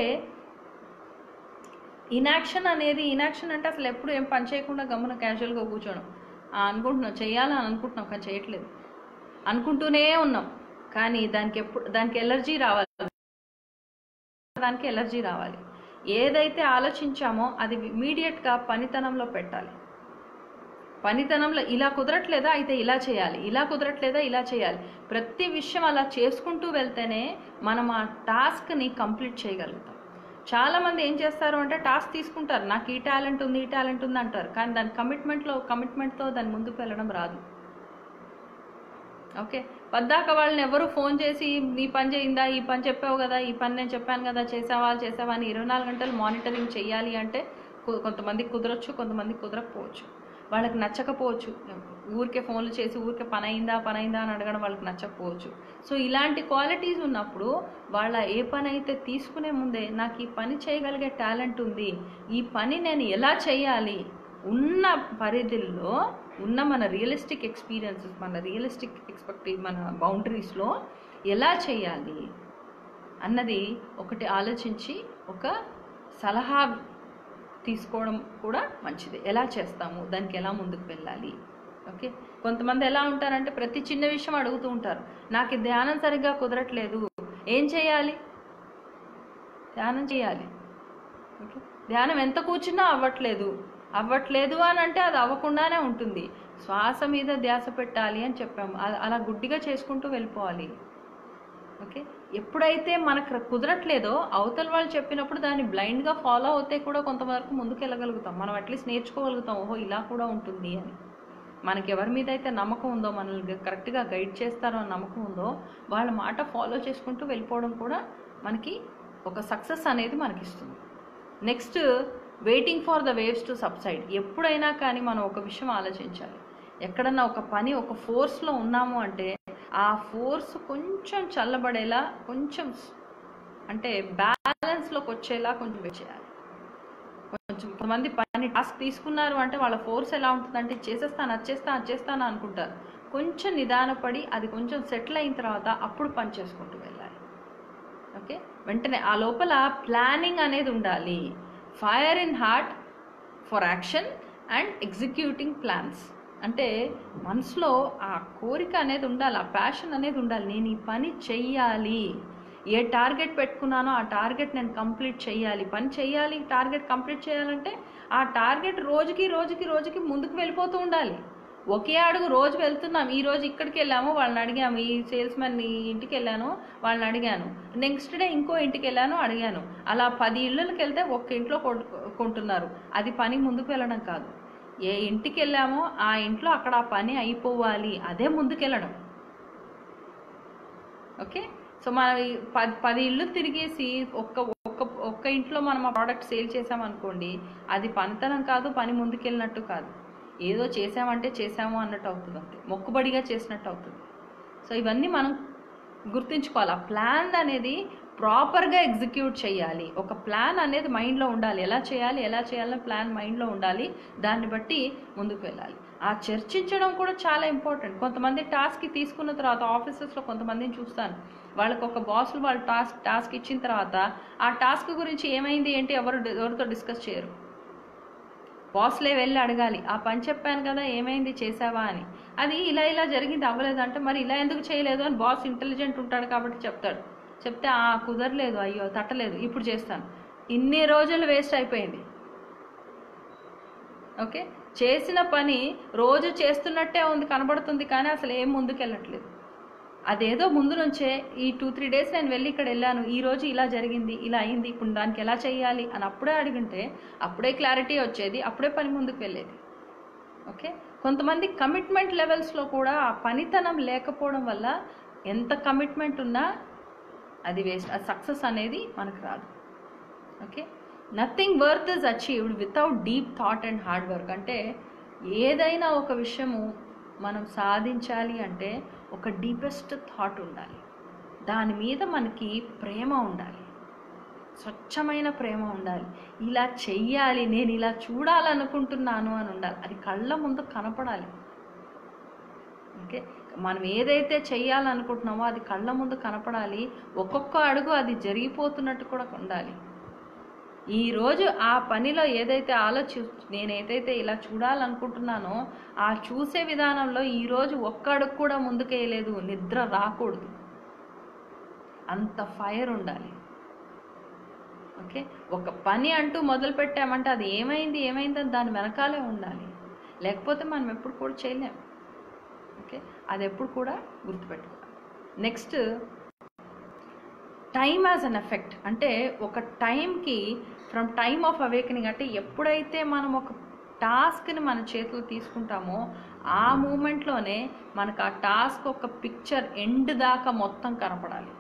ఇనాక్షన్ అనేది ఇనాక్షన్ అంటే అసలు ఎప్పుడు ఏం పని చేయకుండా గమ్మున క్యాజువల్గా కూర్చోడం ఆ, అనుకుంటున్నాం చేయాలని అనుకుంటున్నాం కానీ చేయట్లేదు అనుకుంటూనే ఉన్నాం కానీ దానికి ఎప్పుడు దానికి ఎలర్జీ రావాలి దానికి ఎలర్జీ రావాలి ఏదైతే ఆలోచించామో అది ఇమీడియట్గా పనితనంలో పెట్టాలి పనితనంలో ఇలా కుదరట్లేదా అయితే ఇలా చేయాలి ఇలా కుదరట్లేదా ఇలా చేయాలి ప్రతి విషయం అలా చేసుకుంటూ వెళ్తేనే మనం ఆ టాస్క్ని కంప్లీట్ చేయగలుగుతాం చాలామంది ఏం చేస్తారు అంటే టాస్క్ తీసుకుంటారు నాకు ఈ టాలెంట్ ఉంది ఈ టాలెంట్ ఉంది అంటారు కానీ దాని కమిట్మెంట్లో కమిట్మెంట్తో దాని ముందుకు వెళ్ళడం రాదు ఓకే పద్దాక వాళ్ళని ఎవరు ఫోన్ చేసి నీ పని చేయిందా ఈ పని చెప్పావు కదా ఈ పని నేను చెప్పాను కదా చేసావా చేసావా అని ఇరవై నాలుగు గంటలు మానిటరింగ్ చేయాలి అంటే కొ- కొంతమందికి కుదరొచ్చు కొంతమందికి కుదరకపోవచ్చు వాళ్ళకి నచ్చకపోవచ్చు ఊరికే ఫోన్లు చేసి ఊరికే పని అయిందా పని అయిందా అని అడగడం వాళ్ళకి నచ్చకపోవచ్చు సో ఇలాంటి క్వాలిటీస్ ఉన్నప్పుడు వాళ్ళ ఏ పని అయితే తీసుకునే ముందే నాకు ఈ పని చేయగలిగే టాలెంట్ ఉంది ఈ పని నేను ఎలా చేయాలి ఉన్న పరిధిలో ఉన్న మన రియలిస్టిక్ ఎక్స్పీరియన్సెస్ మన రియలిస్టిక్ ఎక్స్పెక్ట్ మన బౌండరీస్లో ఎలా చేయాలి అన్నది ఒకటి ఆలోచించి ఒక సలహా తీసుకోవడం కూడా మంచిది ఎలా చేస్తాము దానికి ఎలా ముందుకు వెళ్ళాలి ఓకే కొంతమంది ఎలా ఉంటారంటే ప్రతి చిన్న విషయం అడుగుతూ ఉంటారు నాకు ఈ ధ్యానం సరిగ్గా కుదరట్లేదు ఏం చేయాలి ధ్యానం చేయాలి ఓకే ధ్యానం ఎంత కూర్చున్నా అవ్వట్లేదు అవ్వట్లేదు అని అంటే అది అవ్వకుండానే ఉంటుంది శ్వాస మీద ధ్యాస పెట్టాలి అని చెప్పాము అ- అలా గుడ్డిగా చేసుకుంటూ వెళ్ళిపోవాలి ఓకే ఎప్పుడైతే మనకు కుదరట్లేదో అవతల వాళ్ళు చెప్పినప్పుడు దాన్ని బ్లైండ్గా ఫాలో అవుతే కూడా కొంతవరకు ముందుకు వెళ్ళగలుగుతాం మనం అట్లీస్ట్ నేర్చుకోగలుగుతాం ఓహో ఇలా కూడా ఉంటుంది అని మనకి ఎవరి మీద అయితే నమ్మకం ఉందో మనల్ని కరెక్ట్గా గైడ్ చేస్తారో అని నమ్మకం ఉందో వాళ్ళ మాట ఫాలో చేసుకుంటూ వెళ్ళిపోవడం కూడా మనకి ఒక సక్సెస్ అనేది మనకి ఇస్తుంది next waiting for the waves to subside ఎప్పుడైనా కానీ మనం ఒక విషయం ఆలోచించాలి ఎక్కడన్నా ఒక పని ఒక ఫోర్స్లో ఉన్నాము అంటే ఆ ఫోర్స్ కొంచెం చల్లబడేలా కొంచెం స్- అంటే బ్యాలెన్స్లోకి వచ్చేలా కొంచెం వెయిట్ చేయాలి కొంచెం కొంతమంది పని టాస్క్ తీసుకున్నారు అంటే వాళ్ళ ఫోర్స్ ఎలా ఉంటుందంటే చేసేస్తాను అది చేస్తాను అది చేస్తాను అనుకుంటారు కొంచెం నిదానపడి అది కొంచెం సెటిల్ అయిన తర్వాత అప్పుడు పని చేసుకుంటూ వెళ్ళాలి ఓకే వెంటనే ఆ లోపల ప్లానింగ్ అనేది ఉండాలి fire in heart for action and executing plans అంటే మనసులో ఆ కోరిక అనేది ఉండాలి ఆ ప్యాషన్ అనేది ఉండాలి నేను ఈ పని చెయ్యాలి ఏ టార్గెట్ పెట్టుకున్నానో ఆ టార్గెట్ నేను కంప్లీట్ చేయాలి పని చేయాలి టార్గెట్ కంప్లీట్ చేయాలంటే ఆ టార్గెట్ రోజుకి రోజుకి రోజుకి ముందుకు వెళ్ళిపోతూ ఉండాలి ఒకే అడుగు రోజు వెళ్తున్నాం ఈ రోజు ఇక్కడికి వెళ్ళాము వాళ్ళని అడిగాము ఈ సేల్స్ మ్యాన్ ఇంటికి వెళ్ళాను వాళ్ళని అడిగాను నెక్స్ట్ డే ఇంకో ఇంటికి వెళ్ళాను అడిగాను అలా పది ఇళ్ళకి వెళ్తే ఒక్క ఇంట్లో కొడు- కొంటున్నారు అది పని ముందుకు వెళ్ళడం కాదు ఏ ఇంటికి వెళ్ళామో ఆ ఇంట్లో అక్కడ ఆ పని అయిపోవాలి అదే ముందుకెళ్ళడం ఓకే సో మనం ఈ పది పది ఇళ్ళు తిరిగేసి ఒక్క ఒక్క ఒక్క ఇంట్లో మనం ఆ ప్రోడక్ట్ సేల్ చేసామనుకోండి అది పనితనం కాదు పని ముందుకెళ్ళినట్టు కాదు ఏదో చేసామంటే చేసాము అన్నట్టు అవుతుంది అంతే మొక్కుబడిగా చేసినట్టు అవుతుంది సో ఇవన్నీ మనం గుర్తుంచుకోవాలి ఆ ప్లాన్ అనేది ప్రాపర్గా ఎగ్జిక్యూట్ చేయాలి ఒక ప్లాన్ అనేది మైండ్లో ఉండాలి ఎలా చేయాలి ఎలా చేయాలని ప్లాన్ మైండ్లో ఉండాలి దాన్ని బట్టి ముందుకు వెళ్ళాలి ఆ చర్చించడం కూడా చాలా ఇంపార్టెంట్ కొంతమంది టాస్క్ తీసుకున్న తర్వాత ఆఫీసెస్లో కొంతమందిని చూస్తాను వాళ్ళకి ఒక బాసులు వాళ్ళు టాస్క్ టాస్క్ ఇచ్చిన తర్వాత ఆ టాస్క్ గురించి ఏమైంది ఏంటి ఎవరు ఎవరితో డిస్కస్ చేయరు బాస్లే వెళ్ళి అడగాలి ఆ పని చెప్పాను కదా ఏమైంది చేసావా అని అది ఇలా ఇలా జరిగింది అవ్వలేదంటే మరి ఇలా ఎందుకు చేయలేదు అని బాస్ ఇంటెలిజెంట్ ఉంటాడు కాబట్టి చెప్తాడు చెప్తే ఆ కుదరలేదు అయ్యో తట్టలేదు ఇప్పుడు చేస్తాను ఇన్ని రోజులు వేస్ట్ అయిపోయింది ఓకే చేసిన పని రోజు చేస్తున్నట్టే ఉంది కనబడుతుంది కానీ అసలు ఏం ముందుకెళ్ళట్లేదు అదేదో ముందు నుంచే ఈ టూ త్రీ డేస్ నేను వెళ్ళి ఇక్కడ వెళ్ళాను ఈ రోజు ఇలా జరిగింది ఇలా అయింది ఇప్పుడు దానికి ఎలా చేయాలి అని అప్పుడే అడిగింటే అప్పుడే క్లారిటీ వచ్చేది అప్పుడే పని ముందుకు వెళ్ళేది ఓకే కొంతమంది కమిట్మెంట్ లెవెల్స్లో కూడా ఆ పనితనం లేకపోవడం వల్ల ఎంత కమిట్మెంట్ ఉన్నా అది వేస్ట్ ఆ సక్సెస్ అనేది మనకు రాదు okay nothing worth is achieved without deep thought and hard work అంటే ఏదైనా ఒక విషయము మనం సాధించాలి అంటే ఒక డీపెస్ట్ థాట్ ఉండాలి దాని మీద మనకి ప్రేమ ఉండాలి స్వచ్ఛమైన ప్రేమ ఉండాలి ఇలా చెయ్యాలి నేను ఇలా చూడాలనుకుంటున్నాను అని ఉండాలి అది కళ్ళ ముందు కనపడాలి ఓకే మనం ఏదైతే చెయ్యాలనుకుంటున్నామో అది కళ్ళ ముందు కనపడాలి ఒక్కొక్క అడుగు అది జరిగిపోతున్నట్టు కూడా ఉండాలి ఈరోజు ఆ పనిలో ఏదైతే ఆలోచి నేను ఏదైతే ఇలా చూడాలనుకుంటున్నానో ఆ చూసే విధానంలో ఈరోజు ఒక్క అడుగు కూడా ముందుకేయలేదు నిద్ర రాకూడదు అంత ఫైర్ ఉండాలి ఓకే ఒక పని అంటూ మొదలు పెట్టామంటే అది ఏమైంది ఏమైందని దాని వెనకాలే ఉండాలి లేకపోతే మనం ఎప్పుడు కూడా చేయలేం ఓకే అది ఎప్పుడు కూడా గుర్తుపెట్టుకోవాలి next time as an effect అంటే ఒక టైంకి ఫ్రమ్ టైమ్ ఆఫ్ అవేకనింగ్ అంటే ఎప్పుడైతే మనం ఒక టాస్క్ని మన చేతిలో తీసుకుంటామో ఆ మూమెంట్లోనే మనకు ఆ టాస్క్ ఒక పిక్చర్ ఎండ్ దాకా మొత్తం కనపడాలి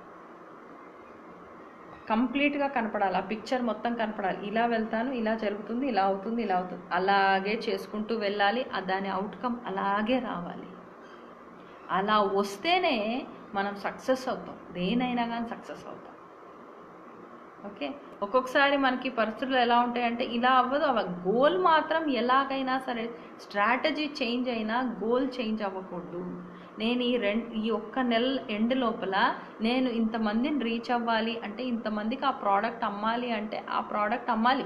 కంప్లీట్గా కనపడాలి ఆ పిక్చర్ మొత్తం కనపడాలి ఇలా వెళ్తాను ఇలా జరుగుతుంది ఇలా అవుతుంది ఇలా అవుతుంది అలాగే చేసుకుంటూ వెళ్ళాలి ఆ దాని అవుట్కమ్ అలాగే రావాలి అలా వస్తేనే మనం సక్సెస్ అవుతాం దేనైనా కానీ సక్సెస్ అవుతాం ఓకే ఒక్కొక్కసారి మనకి పరిస్థితులు ఎలా ఉంటాయంటే ఇలా అవ్వదు అవ గోల్ మాత్రం ఎలాగైనా సరే స్ట్రాటజీ చేంజ్ అయినా గోల్ చేంజ్ అవ్వకూడదు నేను ఈ రెండు ఈ ఒక్క నెల ఎండ్ లోపల నేను ఇంతమందిని రీచ్ అవ్వాలి అంటే ఇంతమందికి ఆ ప్రోడక్ట్ అమ్మాలి అంటే ఆ ప్రోడక్ట్ అమ్మాలి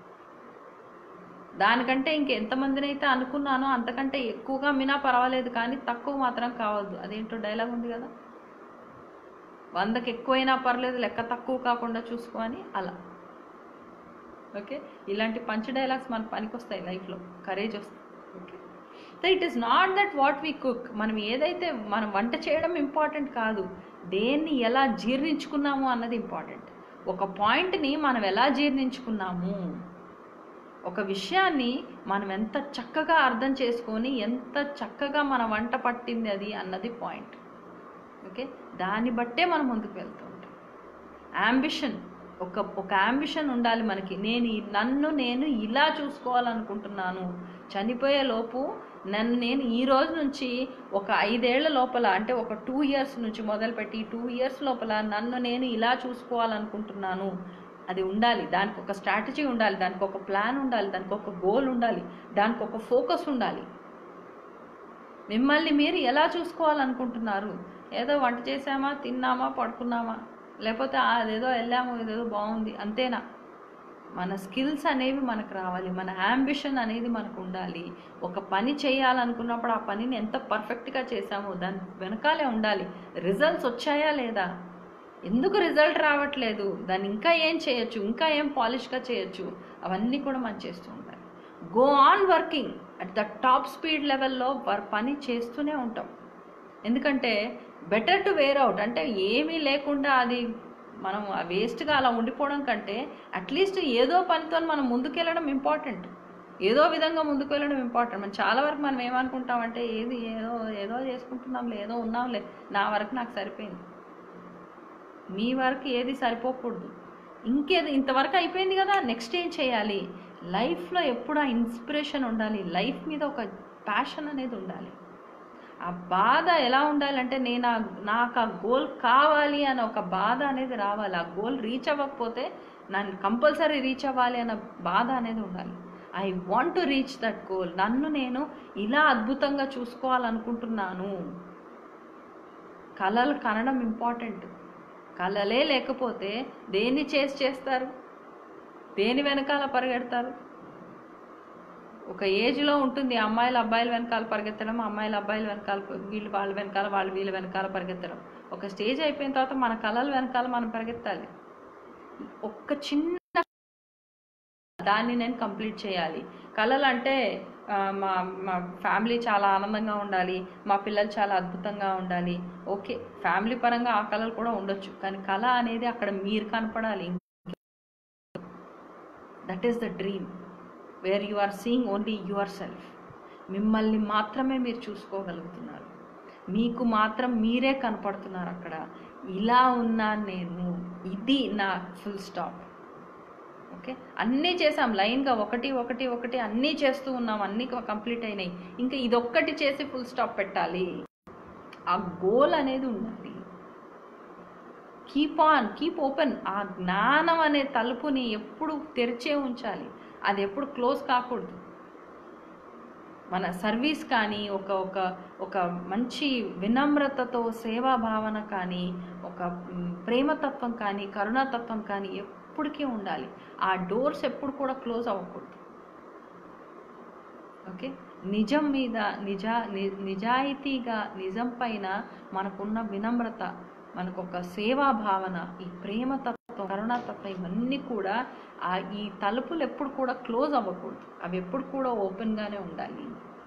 దానికంటే ఇంకెంతమందిని అయితే అనుకున్నానో అంతకంటే ఎక్కువగా అమ్మినా పర్వాలేదు కానీ తక్కువ మాత్రం కావద్దు అదేంటో డైలాగ్ ఉంది కదా వందకి ఎక్కువైనా పర్లేదు లెక్క తక్కువ కాకుండా చూసుకొని అలా ఓకే ఇలాంటి పంచ్ డైలాగ్స్ మనకు పనికొస్తాయి లైఫ్లో కరేజ్ వస్తుంది okay so it is not that what we cook మనం ఏదైతే మనం వంట చేయడం ఇంపార్టెంట్ కాదు దేన్ని ఎలా జీర్ణించుకున్నాము అన్నది ఇంపార్టెంట్ ఒక పాయింట్ని మనం ఎలా జీర్ణించుకున్నాము ఒక విషయాన్ని మనం ఎంత చక్కగా అర్థం చేసుకొని ఎంత చక్కగా మన వంట పట్టింది అది అన్నది పాయింట్ ఓకే దాన్ని బట్టే మనం ముందుకు వెళ్తూ ఉంటాం అంబిషన్ ఒక ఒక అంబిషన్ ఉండాలి మనకి నేను ఈ- నన్ను నేను ఇలా చూసుకోవాలనుకుంటున్నాను చనిపోయే లోపు నన్ను నేను ఈ రోజు నుంచి ఒక ఐదేళ్ల లోపల అంటే ఒక టూ ఇయర్స్ నుంచి మొదలుపెట్టి టూ ఇయర్స్ లోపల నన్ను నేను ఇలా చూసుకోవాలనుకుంటున్నాను అది ఉండాలి దానికి ఒక స్ట్రాటజీ ఉండాలి దానికి ఒక ప్లాన్ ఉండాలి దానికి ఒక గోల్ ఉండాలి దానికి ఒక ఫోకస్ ఉండాలి మిమ్మల్ని మీరు ఎలా చూసుకోవాలనుకుంటున్నారు ఏదో వంట చేసామా తిన్నామా పడుకున్నామా లేకపోతే "ఆ, అదేదో వెళ్ళాము ఇదేదో బాగుంది అంతేనా మన స్కిల్స్ అనేవి మనకు రావాలి మన అంబిషన్ అనేది మనకు ఉండాలి ఒక పని చేయాలనుకున్నప్పుడు ఆ పనిని ఎంత పర్ఫెక్ట్గా చేసామో దాని వెనకాలే ఉండాలి రిజల్ట్స్ వచ్చాయా లేదా ఎందుకు రిజల్ట్ రావట్లేదు దాన్ని ఇంకా ఏం చేయొచ్చు ఇంకా ఏం పాలిష్గా చేయొచ్చు అవన్నీ కూడా మనం చేస్తూ ఉండాలి go on working at the top speed లెవెల్లో వర్ పని చేస్తూనే ఉంటాం ఎందుకంటే బెటర్ టు వేర్ అవుట్ అంటే ఏమీ లేకుండా అది మనం వేస్ట్గా అలా ఉండిపోవడం కంటే అట్లీస్ట్ ఏదో పనితో మనం ముందుకెళ్ళడం ఇంపార్టెంట్ ఏదో విధంగా ముందుకు వెళ్ళడం ఇంపార్టెంట్ మనం చాలా వరకు మనం ఏమనుకుంటామంటే ఏది ఏదో ఏదో చేసుకుంటున్నాంలే ఏదో ఉన్నాంలే నా వరకు నాకు సరిపోయింది మీ వరకు ఏది సరిపోకూడదు ఇంకేది ఇంతవరకు అయిపోయింది కదా నెక్స్ట్ ఏం చేయాలి లైఫ్లో ఎప్పుడు ఆ ఇన్స్పిరేషన్ ఉండాలి లైఫ్ మీద ఒక ప్యాషన్ అనేది ఉండాలి ఆ బాధ ఎలా ఉండాలంటే నేను ఆ నాకు ఆ గోల్ కావాలి అన్న ఒక బాధ అనేది రావాలి ఆ గోల్ రీచ్ అవ్వకపోతే నన్ను కంపల్సరీ రీచ్ అవ్వాలి అన్న బాధ అనేది ఉండాలి I want to reach that goal నన్ను నేను ఇలా అద్భుతంగా చూసుకోవాలనుకుంటున్నాను కళలు కనడం ఇంపార్టెంట్ కళలే లేకపోతే దేన్ని చేసి చేస్తారు దేని వెనకాల పరిగెడతారు ఒక ఏజ్లో ఉంటుంది అమ్మాయిలు అబ్బాయిల వెనకాల పరిగెత్తడం అమ్మాయిల అబ్బాయిల వెనకాల వీళ్ళు వాళ్ళ వెనకాల వాళ్ళు వీళ్ళ వెనకాల పరిగెత్తడం ఒక స్టేజ్ అయిపోయిన తర్వాత మన కళల వెనకాల మనం పరిగెత్తాలి ఒక్క చిన్న దాన్ని నేను కంప్లీట్ చేయాలి కళలు అంటే ఆ, మా మా ఫ్యామిలీ చాలా ఆనందంగా ఉండాలి మా పిల్లలు చాలా అద్భుతంగా ఉండాలి ఓకే ఫ్యామిలీ పరంగా ఆ కళలు కూడా ఉండొచ్చు కానీ కళ అనేది అక్కడ మీరు కనపడాలి that is the dream where you are seeing only yourself మిమ్మల్ని మాత్రమే మీరు చూసుకోగలుగుతున్నారు మీకు మాత్రం మీరే కనపడుతున్నారు అక్కడ ఇలా ఉన్నాను నేను ఇది నా ఫుల్ స్టాప్ ఓకే అన్నీ చేసాం లైన్గా ఒకటి ఒకటి ఒకటి అన్నీ చేస్తూ ఉన్నాం అన్నీ కంప్లీట్ అయినాయి ఇంకా ఇదొక్కటి చేసి ఫుల్ స్టాప్ పెట్టాలి ఆ గోల్ అనేది ఉండాలి కీప్ ఆన్ కీప్ ఓపెన్ ఆ జ్ఞానం అనే తలుపుని ఎప్పుడు తెరిచే ఉంచాలి అది ఎప్పుడు క్లోజ్ కాకూడదు మన సర్వీస్ కానీ ఒక ఒక ఒక మంచి వినమ్రతతో సేవా భావన కానీ ఒక మ్, ప్రేమతత్వం కానీ కరుణాతత్వం కానీ ఎప్పటికీ ఉండాలి ఆ డోర్స్ ఎప్పుడు కూడా క్లోజ్ అవ్వకూడదు ఓకే నిజం మీద నిజా ని- నిజాయితీగా నిజం పైన మనకున్న వినమ్రత మనకు ఒక సేవా భావన ఈ ప్రేమతత్వం కరుణాతత్వం ఇవన్నీ కూడా ఆ ఈ తలుపులు ఎప్పుడు కూడా క్లోజ్ అవ్వకూడదు అవి ఎప్పుడు కూడా ఓపెన్గానే ఉండాలి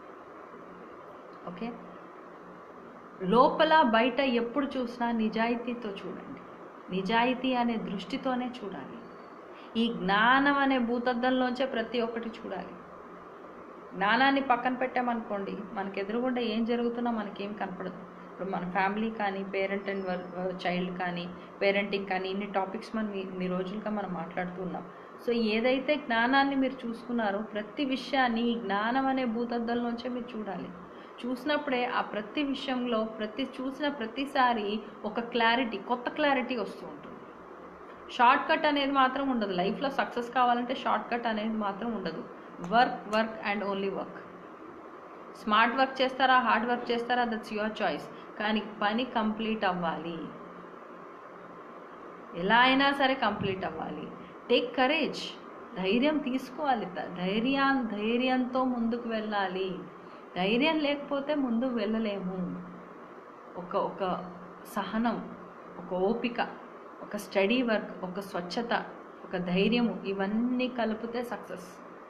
ఓకే లోపల బయట ఎప్పుడు చూసినా నిజాయితీతో చూడండి నిజాయితీ అనే దృష్టితోనే చూడాలి ఈ జ్ఞానం అనే భూతద్దంలోంచే ప్రతి ఒక్కటి చూడాలి జ్ఞానాన్ని పక్కన పెట్టామనుకోండి మనకు ఎదురుగుండా ఏం జరుగుతున్నా మనకేం కనపడదు ఇప్పుడు మన ఫ్యామిలీ కానీ పేరెంట్ అండ్ చైల్డ్ కానీ పేరెంటింగ్ కానీ ఇన్ని టాపిక్స్ మనం ఈ- ఇన్ని రోజులుగా మనం మాట్లాడుతున్నాం సో ఏదైతే జ్ఞానాన్ని మీరు చూసుకున్నారో ప్రతి విషయాన్ని ఈ జ్ఞానం అనే భూతద్దంలోంచే మీరు చూడాలి చూసినప్పుడే ఆ ప్రతి విషయంలో ప్రతి చూసిన ప్రతిసారి ఒక క్లారిటీ కొత్త క్లారిటీ వస్తూ ఉంటుంది షార్ట్ కట్ అనేది మాత్రం ఉండదు లైఫ్లో సక్సెస్ కావాలంటే షార్ట్ కట్ అనేది మాత్రం ఉండదు work work and only work smart work చేస్తారా హార్డ్ వర్క్ చేస్తారా దట్స్ యువర్ చాయిస్ కానీ పని కంప్లీట్ అవ్వాలి ఎలా అయినా సరే కంప్లీట్ అవ్వాలి టేక్ కరేజ్ ధైర్యం తీసుకోవాలి ద- ధైర్యా ధైర్యంతో ముందుకు వెళ్ళాలి ధైర్యం లేకపోతే ముందుకు వెళ్ళలేము ఒక ఒక సహనం ఒక ఓపిక ఒక స్టడీ వర్క్ ఒక స్వచ్ఛత ఒక ధైర్యము ఇవన్నీ కలిపితే సక్సెస్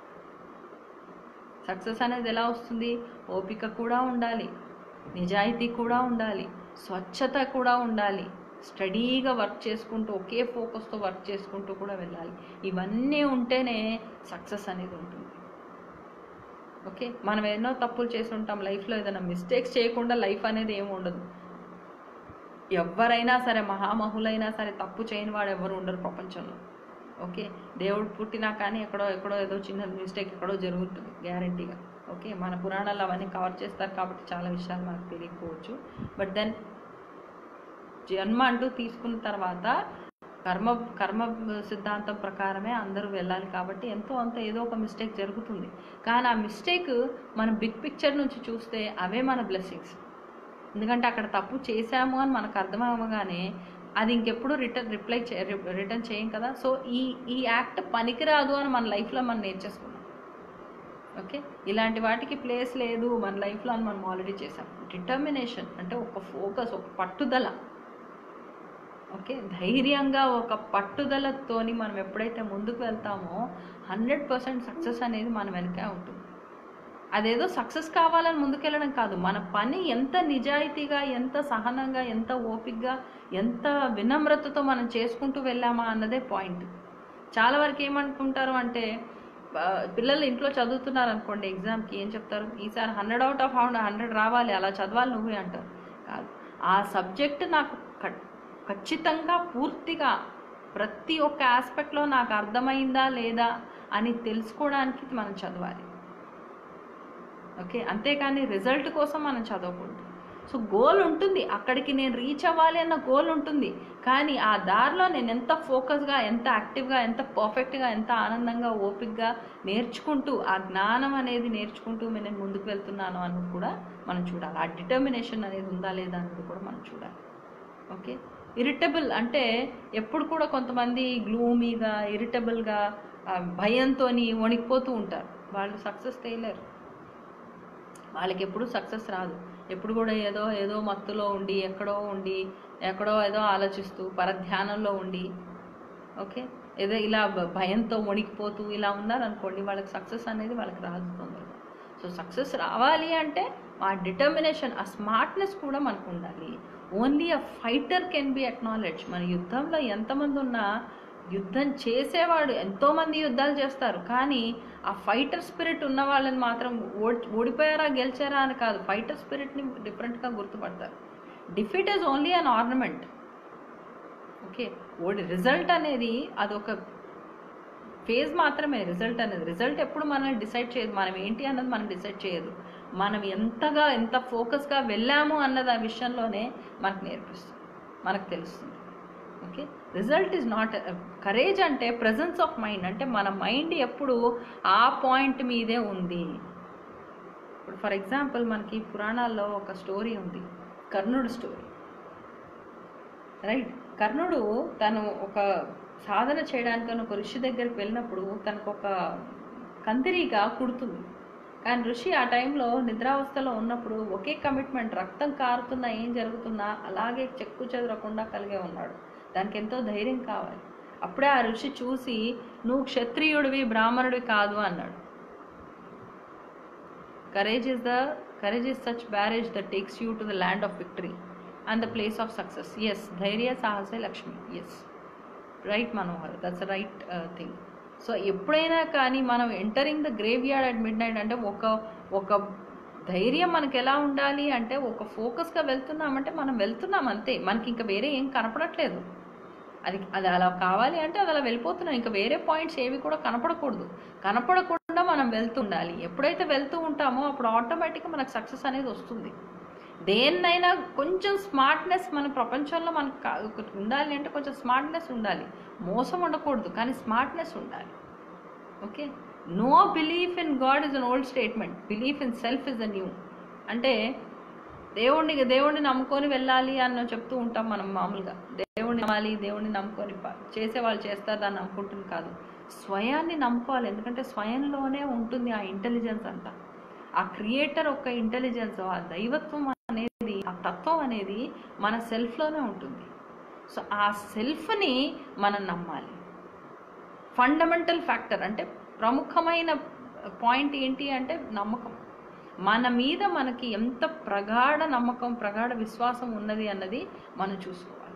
సక్సెస్ అనేది ఎలా వస్తుంది ఓపిక కూడా ఉండాలి నిజాయితీ కూడా ఉండాలి స్వచ్ఛత కూడా ఉండాలి స్టడీగా వర్క్ చేసుకుంటూ ఒకే ఫోకస్తో వర్క్ చేసుకుంటూ కూడా వెళ్ళాలి ఇవన్నీ ఉంటేనే సక్సెస్ అనేది ఉంటుంది ఓకే మనం ఎన్నో తప్పులు చేసి ఉంటాం లైఫ్లో ఏదైనా మిస్టేక్స్ చేయకుండా లైఫ్ అనేది ఏమి ఉండదు ఎవరైనా సరే మహామహులైనా సరే తప్పు చేయని వాడు ఎవరు ఉండరు ప్రపంచంలో ఓకే దేవుడు పుట్టినా కానీ ఎక్కడో ఎక్కడో ఏదో చిన్న మిస్టేక్ ఎక్కడో జరుగుతుంది గ్యారంటీగా ఓకే మన పురాణాలు అవన్నీ కవర్ చేస్తారు కాబట్టి చాలా విషయాలు మనకు తెలియకపోవచ్చు బట్ దెన్ జన్మ అంటూ తీసుకున్న తర్వాత కర్మ కర్మ సిద్ధాంతం ప్రకారమే అందరూ వెళ్ళాలి కాబట్టి ఎంతో అంత ఏదో ఒక మిస్టేక్ జరుగుతుంది కానీ ఆ మిస్టేక్ మనం బిగ్ పిక్చర్ నుంచి చూస్తే అవే మన బ్లెస్సింగ్స్ ఎందుకంటే అక్కడ తప్పు చేశాము అని మనకు అర్థమవగానే అది ఇంకెప్పుడు రిటర్న్ రిప్లై చే రిటర్న్ చేయం కదా సో ఈ ఈ యాక్ట్ పనికిరాదు అని మన లైఫ్లో మనం నేర్చేసుకున్నాం ఓకే ఇలాంటి వాటికి ప్లేస్ లేదు మన లైఫ్లో అని మనం ఆల్రెడీ చేసాం డిటర్మినేషన్ అంటే ఒక ఫోకస్ ఒక పట్టుదల ఓకే ధైర్యంగా ఒక పట్టుదలతోని మనం ఎప్పుడైతే ముందుకు వెళ్తామో హండ్రెడ్ పర్సెంట్ సక్సెస్ అనేది మన వెనకే ఉంటుంది అదేదో సక్సెస్ కావాలని ముందుకెళ్ళడం కాదు మన పని ఎంత నిజాయితీగా ఎంత సహనంగా ఎంత ఓపికగా ఎంత వినమ్రతతో మనం చేసుకుంటూ వెళ్ళామా అన్నదే పాయింట్ చాలా వరకు ఏమనుకుంటారు అంటే ఆ, పిల్లలు ఇంట్లో చదువుతున్నారు అనుకోండి ఎగ్జామ్కి ఏం చెప్తారు ఈసారి హండ్రెడ్ అవుట్ ఆఫ్ హండ్రెడ్ రావాలి అలా చదవాలి నువ్వే అంటారు కాదు ఆ సబ్జెక్ట్ నాకు ఖ- ఖచ్చితంగా పూర్తిగా ప్రతి ఒక్క ఆస్పెక్ట్లో నాకు అర్థమైందా లేదా అని తెలుసుకోవడానికి మనం చదవాలి ఓకే అంతేకాని రిజల్ట్ కోసం మనం చదవకూడదు సో గోల్ ఉంటుంది అక్కడికి నేను రీచ్ అవ్వాలి అన్న గోల్ ఉంటుంది కానీ ఆ దారిలో నేను ఎంత ఫోకస్గా ఎంత యాక్టివ్గా ఎంత పర్ఫెక్ట్గా ఎంత ఆనందంగా ఓపిక్గా నేర్చుకుంటూ ఆ జ్ఞానం అనేది నేర్చుకుంటూ నేను ముందుకు వెళ్తున్నాను అన్నది కూడా మనం చూడాలి ఆ డిటర్మినేషన్ అనేది ఉందా లేదా అన్నది కూడా మనం చూడాలి ఓకే ఇరిటబుల్ అంటే ఎప్పుడు కూడా కొంతమంది గ్లూమీగా ఇరిటబుల్గా భయంతో వణికిపోతూ ఉంటారు వాళ్ళు సక్సెస్ చేయలేరు వాళ్ళకి ఎప్పుడు సక్సెస్ రాదు ఎప్పుడు కూడా ఏదో ఏదో మత్తులో ఉండి ఎక్కడో ఉండి ఎక్కడో ఏదో ఆలోచిస్తూ పరధ్యానంలో ఉండి ఓకే ఏదో ఇలా భ- భయంతో వణికిపోతూ ఇలా ఉన్నారనుకోండి వాళ్ళకి సక్సెస్ అనేది వాళ్ళకి రాదు తొందరగా సో సక్సెస్ రావాలి అంటే ఆ డిటర్మినేషన్ ఆ స్మార్ట్నెస్ కూడా మనకు ఉండాలి only a fighter can be acknowledge మన యుద్ధంలో ఎంతమంది ఉన్నా యుద్ధం చేసేవాడు ఎంతోమంది యుద్ధాలు చేస్తారు కానీ ఆ ఫైటర్ స్పిరిట్ ఉన్న వాళ్ళని మాత్రం ఓడి ఓడిపోయారా గెలిచారా అని కాదు ఫైటర్ స్పిరిట్ని డిఫరెంట్గా గుర్తుపడతారు defeat is only an ornament okay ఓడి రిజల్ట్ అనేది అదొక ఫేజ్ మాత్రమే రిజల్ట్ అనేది రిజల్ట్ ఎప్పుడు మనల్ని డిసైడ్ చేయదు మనం ఏంటి అన్నది మనం డిసైడ్ చేయదు మనం ఎంతగా ఎంత ఫోకస్గా వెళ్ళాము అన్నది ఆ విషయంలోనే మనకు నేర్పిస్తుంది మనకు తెలుస్తుంది okay result is not courage అంటే ప్రజెన్స్ ఆఫ్ మైండ్ అంటే మన మైండ్ ఎప్పుడు ఆ పాయింట్ మీదే ఉంది ఇప్పుడు ఫర్ ఎగ్జాంపుల్ మనకి పురాణాల్లో ఒక స్టోరీ ఉంది కర్ణుడు స్టోరీ రైట్ కర్ణుడు తను ఒక సాధన చేయడానికి ఒక ఋషి దగ్గరికి వెళ్ళినప్పుడు తనకు ఒక కందిరీగా కుడుతుంది కానీ ఋషి ఆ టైంలో నిద్రావస్థలో ఉన్నప్పుడు ఒకే కమిట్మెంట్ రక్తం కారుతున్నా ఏం జరుగుతున్నా అలాగే చెక్కు చెదరకుండా కలిగే ఉన్నాడు దానికి ఎంతో ధైర్యం కావాలి అప్పుడే ఆ ఋషి చూసి నువ్వు క్షత్రియుడివి బ్రాహ్మణుడివి కాదు అన్నాడు courage is the courage is such barrage that takes you to the land of victory and the place of success yes ధైర్య సాహసే Lakshmi yes right Manohar that's right thing so ఎప్పుడైనా కానీ మనం entering the graveyard at midnight అంటే ఒక ఒక ధైర్యం మనకి ఎలా ఉండాలి అంటే ఒక ఫోకస్గా వెళ్తున్నామంటే మనం వెళ్తున్నాం అంతే మనకి ఇంకా వేరే ఏం కనపడట్లేదు అది అది అలా కావాలి అంటే అది అలా వెళ్ళిపోతున్నాం ఇంకా వేరే పాయింట్స్ ఏవి కూడా కనపడకూడదు కనపడకుండా మనం వెళ్తూ ఉండాలి ఎప్పుడైతే వెళ్తూ ఉంటామో అప్పుడు ఆటోమేటిక్గా మనకు సక్సెస్ అనేది వస్తుంది దేన్నైనా కొంచెం స్మార్ట్నెస్ మన ప్రపంచంలో మనకు కా- ఒకటి ఉండాలి అంటే కొంచెం స్మార్ట్నెస్ ఉండాలి మోసం ఉండకూడదు కానీ స్మార్ట్నెస్ ఉండాలి okay no belief in God is an old statement belief in self is a new అంటే దేవుణ్ణి దేవుణ్ణి నమ్ముకొని వెళ్ళాలి అని చెప్తూ ఉంటాం మనం మామూలుగా దేవుణ్ణి నమ్మాలి దేవుణ్ణి నమ్ముకొని ప- చేసేవాళ్ళు చేస్తారు దాన్ని నమ్ముకుంటుంది కాదు స్వయాన్ని నమ్ముకోవాలి ఎందుకంటే స్వయంలోనే ఉంటుంది ఆ ఇంటెలిజెన్స్ అంతా ఆ క్రియేటర్ ఒక ఇంటెలిజెన్స్ ఆ దైవత్వం అనేది ఆ తత్వం అనేది మన సెల్ఫ్లోనే ఉంటుంది సో ఆ సెల్ఫ్ని మనం నమ్మాలి ఫండమెంటల్ ఫ్యాక్టర్ అంటే ప్రముఖమైన పాయింట్ ఏంటి అంటే నమ్మకం మన మీద మనకి ఎంత ప్రగాఢ నమ్మకం ప్రగాఢ విశ్వాసం ఉన్నది అన్నది మనం చూసుకోవాలి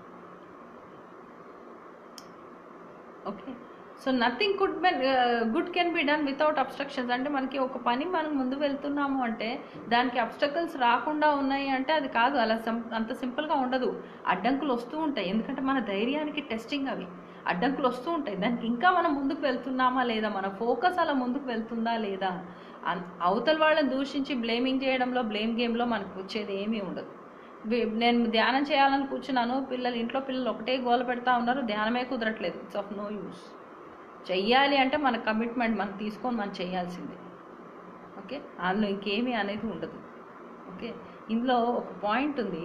okay so nothing good been good can be done without obstructions అంటే మనకి ఒక పని మనం ముందు వెళ్తున్నాము అంటే దానికి అబ్స్టకల్స్ రాకుండా ఉన్నాయి అంటే అది కాదు అలా sim- అంత సింపుల్గా ఉండదు అడ్డంకులు వస్తూ ఉంటాయి ఎందుకంటే మన ధైర్యానికి టెస్టింగ్ అవి అడ్డంకులు వస్తూ ఉంటాయి దానికి ఇంకా మనం ముందుకు వెళ్తున్నామా లేదా మన ఫోకస్ అలా ముందుకు వెళ్తుందా లేదా అన్- అవతల వాళ్ళని దూషించి బ్లేమింగ్ చేయడంలో బ్లేమ్ గేమ్లో మనకు వచ్చేది ఏమీ ఉండదు వి- నేను ధ్యానం చేయాలని కూర్చున్నాను పిల్లలు ఇంట్లో పిల్లలు ఒకటే గోల పెడతా ఉన్నారు ధ్యానమే కుదరట్లేదు ఇట్స్ ఆఫ్ నో యూస్ చెయ్యాలి అంటే మన కమిట్మెంట్ మనం తీసుకొని మనం చేయాల్సిందే ఓకే అందులో ఇంకేమీ అనేది ఉండదు ఓకే ఇందులో ఒక పాయింట్ ఉంది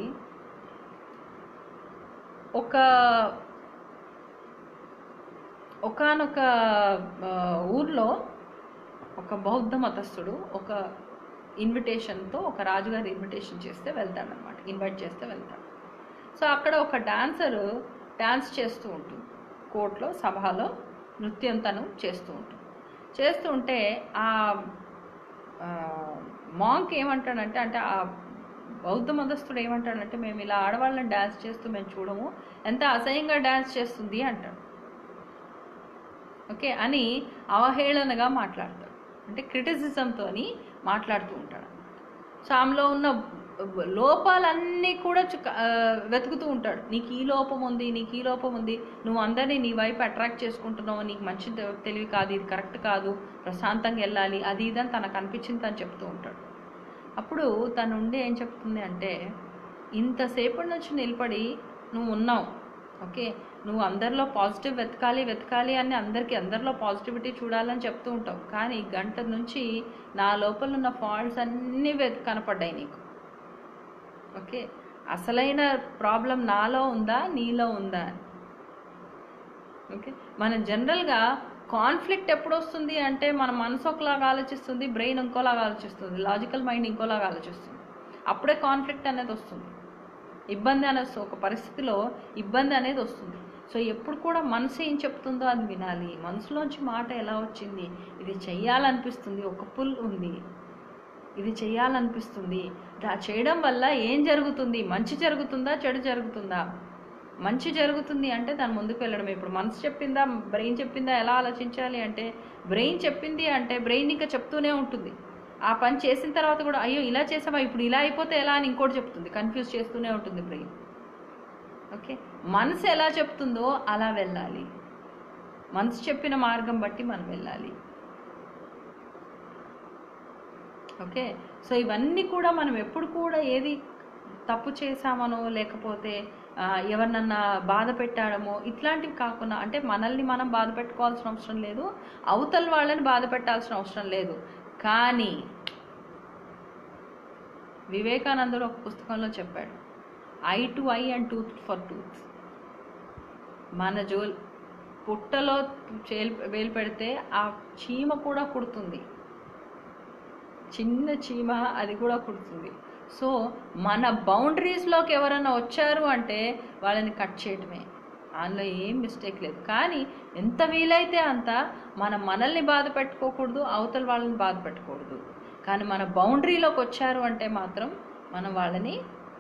ఒక ఒకనొక ఊర్లో ఒక బౌద్ధ మతస్థుడు ఒక ఇన్విటేషన్తో ఒక రాజుగారి ఇన్విటేషన్ చేస్తే వెళ్తాడనమాట ఇన్వైట్ చేస్తే వెళ్తాడు సో అక్కడ ఒక డాన్సర్ డాన్స్ చేస్తూ ఉంటుంది కోర్టులో సభలో నృత్యం తను చేస్తూ ఉంటుంది చేస్తూ ఉంటే ఆ మాంక్ ఏమంటాడంటే అంటే ఆ బౌద్ధ మతస్థుడు ఏమంటాడంటే మేము ఇలా ఆడవాళ్ళని డాన్స్ చేస్తూ మేము చూడము ఎంత అసహ్యంగా డాన్స్ చేస్తుంది అంటాడు ఓకే అని అవహేళనగా మాట్లాడతాడు అంటే క్రిటిసిజంతో మాట్లాడుతూ ఉంటాడు సో ఆమెలో ఉన్న లోపాలన్నీ కూడా చుక్క- ఆ, వెతుకుతూ ఉంటాడు నీకు ఈ లోపం ఉంది నీకు ఈ లోపం ఉంది నువ్వు అందరినీ నీ వైపు అట్రాక్ట్ చేసుకుంటున్నావు నీకు మంచి తె- తెలివి కాదు ఇది కరెక్ట్ కాదు ప్రశాంతంగా వెళ్ళాలి అది ఇదని తనకు అనిపించింది తను చెప్తూ ఉంటాడు అప్పుడు తను ఉండి ఏం చెప్తుంది అంటే ఇంతసేపటి నుంచి నిలబడి నువ్వు ఉన్నావు ఓకే నువ్వు అందరిలో పాజిటివ్ వెతకాలి వెతకాలి అని అందరికీ అందరిలో పాజిటివిటీ చూడాలని చెప్తూ ఉంటావు కానీ గంట నుంచి నా లోపల ఉన్న ఫాల్ట్స్ అన్నీ వెత్ కనపడ్డాయి నీకు ఓకే అసలైన ప్రాబ్లం నాలో ఉందా నీలో ఉందా అని ఓకే మన జనరల్గా కాన్ఫ్లిక్ట్ ఎప్పుడు వస్తుంది అంటే మన మనసు ఒకలాగా ఆలోచిస్తుంది బ్రెయిన్ ఇంకోలాగా ఆలోచిస్తుంది లాజికల్ మైండ్ ఇంకోలాగా ఆలోచిస్తుంది అప్పుడే కాన్ఫ్లిక్ట్ అనేది వస్తుంది ఇబ్బంది అనేది వస్తుంది. ఒక పరిస్థితిలో ఇబ్బంది అనేది వస్తుంది సో ఎప్పుడు కూడా మనసు ఏం చెప్తుందో అది వినాలి మనసులోంచి మాట ఎలా వచ్చింది ఇది చెయ్యాలనిపిస్తుంది ఒక పుల్ ఉంది ఇది చేయాలనిపిస్తుంది దా చేయడం వల్ల ఏం జరుగుతుంది మంచి జరుగుతుందా చెడు జరుగుతుందా మంచి జరుగుతుంది అంటే దాని ముందుకు వెళ్ళడం ఇప్పుడు మనసు చెప్పిందా బ్రెయిన్ చెప్పిందా ఎలా ఆలోచించాలి అంటే బ్రెయిన్ చెప్పింది అంటే బ్రెయిన్ ఇంకా చెప్తూనే ఉంటుంది ఆ పని చేసిన తర్వాత కూడా అయ్యో ఇలా చేసామా ఇప్పుడు ఇలా అయిపోతే ఎలా అని ఇంకోటి చెప్తుంది కన్ఫ్యూజ్ చేస్తూనే ఉంటుంది బ్రెయిన్ ఓకే మనసు ఎలా చెప్తుందో అలా వెళ్ళాలి మనసు చెప్పిన మార్గం బట్టి మనం వెళ్ళాలి ఓకే సో ఇవన్నీ కూడా మనం ఎప్పుడు కూడా ఏది తప్పు చేశామనో లేకపోతే ఆ, ఎవరినన్నా బాధ పెట్టాడమో ఇట్లాంటివి కాకుండా అంటే మనల్ని మనం బాధ పెట్టుకోవాల్సిన అవసరం లేదు అవతల వాళ్ళని బాధ పెట్టాల్సిన అవసరం లేదు కానీ వివేకానందుడు ఒక పుస్తకంలో చెప్పాడు eye to eye and tooth for tooth మన జోల్ పుట్టలో చేలు వేలు పెడితే ఆ చీమ కూడా కుడుతుంది చిన్న చీమ అది కూడా కుడుతుంది సో మన బౌండరీస్లోకి ఎవరైనా వచ్చారు అంటే వాళ్ళని కట్ చేయడమే అందులో ఏం మిస్టేక్ లేదు కానీ ఎంత వీలైతే అంత మనం మనల్ని బాధ పెట్టుకోకూడదు అవతల వాళ్ళని బాధ పెట్టకూడదు కానీ మన బౌండరీలోకి వచ్చారు అంటే మాత్రం మనం వాళ్ళని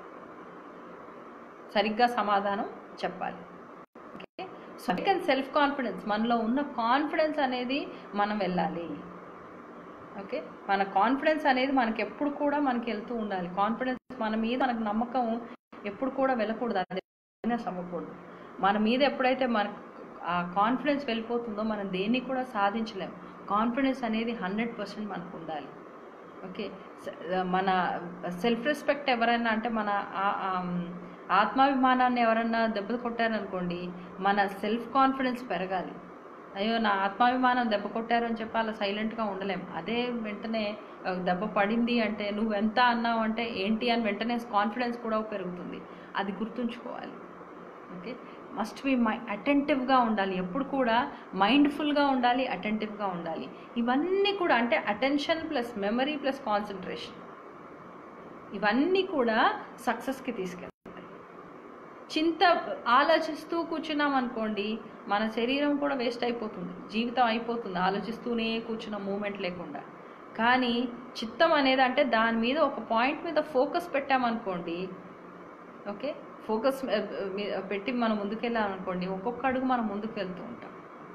సరిగ్గా సమాధానం చెప్పాలి ఓకే సో సెల్ఫ్ కాన్ఫిడెన్స్ మనలో ఉన్న కాన్ఫిడెన్స్ అనేది మనం వెళ్ళాలి ఓకే మన కాన్ఫిడెన్స్ అనేది మనకి ఎప్పుడు కూడా మనకి వెళ్తూ ఉండాలి కాన్ఫిడెన్స్ మన మీద మనకు నమ్మకం ఎప్పుడు కూడా వెళ్ళకూడదు అది మైనస్ అవ్వకూడదు మన మీద ఎప్పుడైతే మనకు ఆ కాన్ఫిడెన్స్ వెళ్ళిపోతుందో మనం దేన్ని కూడా సాధించలేం కాన్ఫిడెన్స్ అనేది హండ్రెడ్ పర్సెంట్ మనకు ఉండాలి ఓకే స- మన సెల్ఫ్ రెస్పెక్ట్ ఎవరైనా అంటే మన ఆ- ఆమ్, ఆత్మాభిమానాన్ని ఎవరైనా దెబ్బ కొట్టారనుకోండి మన సెల్ఫ్ కాన్ఫిడెన్స్ పెరగాలి అయ్యో నా ఆత్మాభిమానం దెబ్బ కొట్టారు అని చెప్పి అలా సైలెంట్గా ఉండలేం అదే వెంటనే ఆ, దెబ్బ పడింది అంటే నువ్వు ఎంత అన్నావు అంటే ఏంటి అని వెంటనే కాన్ఫిడెన్స్ కూడా పెరుగుతుంది అది గుర్తుంచుకోవాలి ఓకే మస్ట్ బి మై అటెంటివ్గా ఉండాలి ఎప్పుడు కూడా మైండ్ఫుల్గా ఉండాలి అటెంటివ్గా ఉండాలి ఇవన్నీ కూడా అంటే attention plus memory plus concentration ఇవన్నీ కూడా సక్సెస్కి తీసుకెళ్తాయి చింత ఆలోచిస్తూ కూర్చున్నాం అనుకోండి మన శరీరం కూడా వేస్ట్ అయిపోతుంది జీవితం అయిపోతుంది ఆలోచిస్తూనే కూర్చున్న మూమెంట్ లేకుండా కానీ చిత్తం అనేది అంటే దాని మీద ఒక పాయింట్ మీద ఫోకస్ పెట్టామనుకోండి ఓకే ఫోకస్ పెట్టి మనం ముందుకెళ్ళామనుకోండి ఒక్కొక్క అడుగు మనం ముందుకు వెళ్తూ ఉంటాం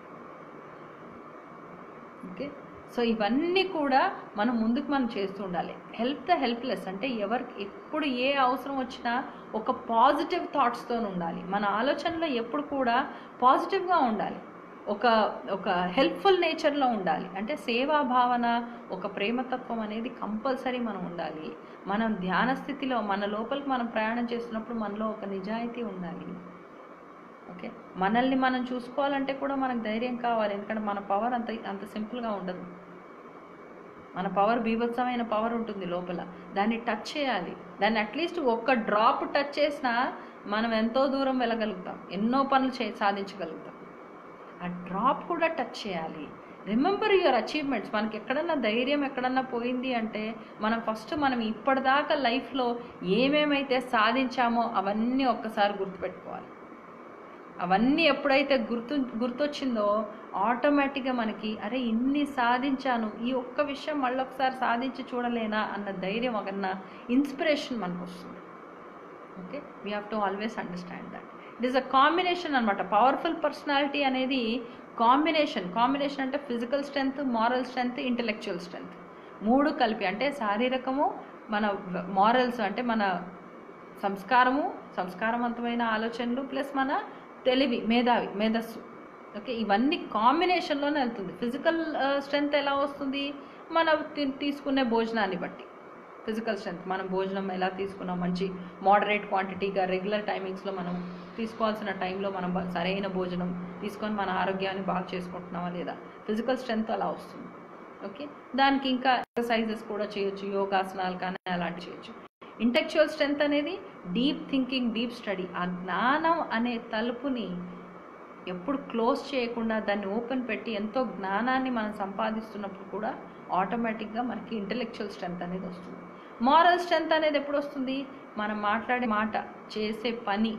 ఓకే సో ఇవన్నీ కూడా మనం ముందుకు మనం చేస్తూ ఉండాలి హెల్ప్ ద హెల్ప్లెస్ అంటే ఎవరికి ఎప్పుడు ఏ అవసరం వచ్చినా ఒక పాజిటివ్ థాట్స్తో ఉండాలి మన ఆలోచనలో ఎప్పుడు కూడా పాజిటివ్గా ఉండాలి ఒక ఒక హెల్ప్ఫుల్ నేచర్లో ఉండాలి అంటే సేవా భావన ఒక ప్రేమతత్వం అనేది కంపల్సరీ మనం ఉండాలి మనం ధ్యాన స్థితిలో మన లోపలికి మనం ప్రయాణం చేస్తున్నప్పుడు మనలో ఒక నిజాయితీ ఉండాలి ఓకే మనల్ని మనం చూసుకోవాలంటే కూడా మనకు ధైర్యం కావాలి ఎందుకంటే మన పవర్ అంత అంత సింపుల్గా ఉండదు మన పవర్ బీభత్సమైన పవర్ ఉంటుంది లోపల దాన్ని టచ్ చేయాలి దాన్ని అట్లీస్ట్ ఒక్క డ్రాప్ టచ్ చేసినా మనం ఎంతో దూరం వెళ్ళగలుగుతాం ఎన్నో పనులు చే సాధించగలుగుతాం ఆ డ్రాప్ కూడా టచ్ చేయాలి రిమెంబర్ యువర్ అచీవ్మెంట్స్ మనకి ఎక్కడన్నా ధైర్యం ఎక్కడన్నా పోయింది అంటే మనం ఫస్ట్ మనం ఇప్పటిదాకా లైఫ్లో ఏమేమైతే సాధించామో అవన్నీ ఒక్కసారి గుర్తుపెట్టుకోవాలి అవన్నీ ఎప్పుడైతే గుర్తు గుర్తొచ్చిందో ఆటోమేటిక్గా మనకి అరే ఇన్ని సాధించాను ఈ ఒక్క విషయం మళ్ళీ ఒకసారి సాధించి చూడలేనా అన్న ధైర్యం అన్న ఇన్స్పిరేషన్ మనకు వస్తుంది okay we have to always understand that it is a combination అనమాట పవర్ఫుల్ పర్సనాలిటీ అనేది కాంబినేషన్ కాంబినేషన్ అంటే physical strength moral strength intellectual strength మూడు కలిపి అంటే శారీరకము మన మారల్స్ అంటే మన సంస్కారము సంస్కారవంతమైన ఆలోచనలు ప్లస్ మన తెలివి మేధావి మేధస్సు ఓకే ఇవన్నీ కాంబినేషన్లోనే వెళ్తుంది ఫిజికల్ స్ట్రెంగ్త్ ఎలా వస్తుంది మన తీ- తీసుకునే భోజనాన్ని బట్టి ఫిజికల్ స్ట్రెంగ్త్ మనం భోజనం ఎలా తీసుకున్నాం మంచి మోడరేట్ క్వాంటిటీగా రెగ్యులర్ టైమింగ్స్లో మనం తీసుకోవాల్సిన టైంలో మనం బ- సరైన భోజనం తీసుకొని మన ఆరోగ్యాన్ని బాగా చేసుకుంటున్నామా లేదా ఫిజికల్ స్ట్రెంగ్త్ అలా వస్తుంది ఓకే దానికి ఇంకా ఎక్సర్సైజెస్ కూడా చేయొచ్చు యోగాసనాలు కానీ అలాంటివి చేయొచ్చు ఇంటెక్చువల్ స్ట్రెంగ్త్ అనేది డీప్ థింకింగ్ డీప్ స్టడీ ఆ జ్ఞానం అనే తలుపుని ఎప్పుడు క్లోజ్ చేయకుండా దాన్ని ఓపెన్ పెట్టి ఎంతో జ్ఞానాన్ని మనం సంపాదిస్తున్నప్పుడు కూడా ఆటోమేటిక్గా మనకి ఇంటెలెక్చువల్ స్ట్రెంగ్త్ అనేది వస్తుంది మారల్ స్ట్రెంగ్త్ అనేది ఎప్పుడు వస్తుంది మనం మాట్లాడే మాట చేసే పని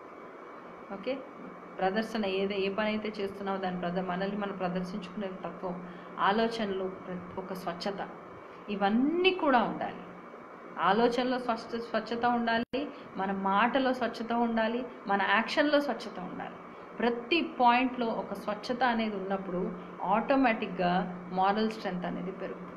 ఓకే ప్రదర్శన ఏదో ఏ పని అయితే చేస్తున్నామో దాని ప్రద మనల్ని మనం ప్రదర్శించుకునే తత్వం ఆలోచనలు ప్రతి- ఒక స్వచ్ఛత ఇవన్నీ కూడా ఉండాలి ఆలోచనలో స్వచ్ఛ స్వచ్ఛత ఉండాలి మన మాటలో స్వచ్ఛత ఉండాలి మన యాక్షన్లో స్వచ్ఛత ఉండాలి ప్రతి పాయింట్లో ఒక స్వచ్ఛత అనేది ఉన్నప్పుడు ఆటోమేటిక్గా మారల్ స్ట్రెంగ్త్ అనేది పెరుగుతుంది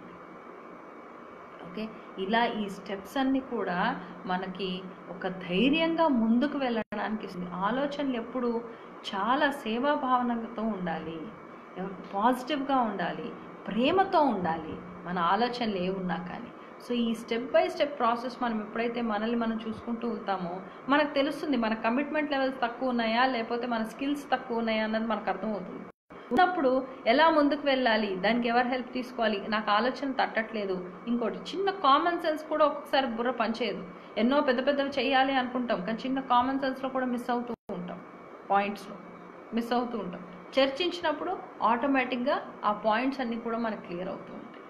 ఓకే ఇలా ఈ స్టెప్స్ అన్నీ కూడా మనకి ఒక ధైర్యంగా ముందుకు వెళ్ళడానికి ఇస్తుంది ఆలోచనలు ఎప్పుడు చాలా సేవా భావనతో ఉండాలి పాజిటివ్గా ఉండాలి ప్రేమతో ఉండాలి మన ఆలోచనలు ఏ ఉన్నా కానీ సో ఈ స్టెప్ బై స్టెప్ ప్రాసెస్ మనం ఎప్పుడైతే మనల్ని మనం చూసుకుంటూ వెళ్తామో మనకు తెలుస్తుంది మన కమిట్మెంట్ లెవెల్స్ తక్కువ ఉన్నాయా లేకపోతే మన స్కిల్స్ తక్కువ ఉన్నాయా అన్నది మనకు అర్థమవుతుంది ఉన్నప్పుడు ఎలా ముందుకు వెళ్ళాలి దానికి ఎవరు హెల్ప్ తీసుకోవాలి నాకు ఆలోచన తట్టట్లేదు ఇంకోటి చిన్న కామన్ సెన్స్ కూడా ఒక్కొక్కసారి బుర్ర పనిచేయదు ఎన్నో పెద్ద పెద్దవి చేయాలి అనుకుంటాం కానీ చిన్న కామన్ సెన్స్లో కూడా మిస్ అవుతూ ఉంటాం పాయింట్స్లో మిస్ అవుతూ ఉంటాం చర్చించినప్పుడు ఆటోమేటిక్గా ఆ పాయింట్స్ అన్నీ కూడా మనకు క్లియర్ అవుతూ ఉంటాయి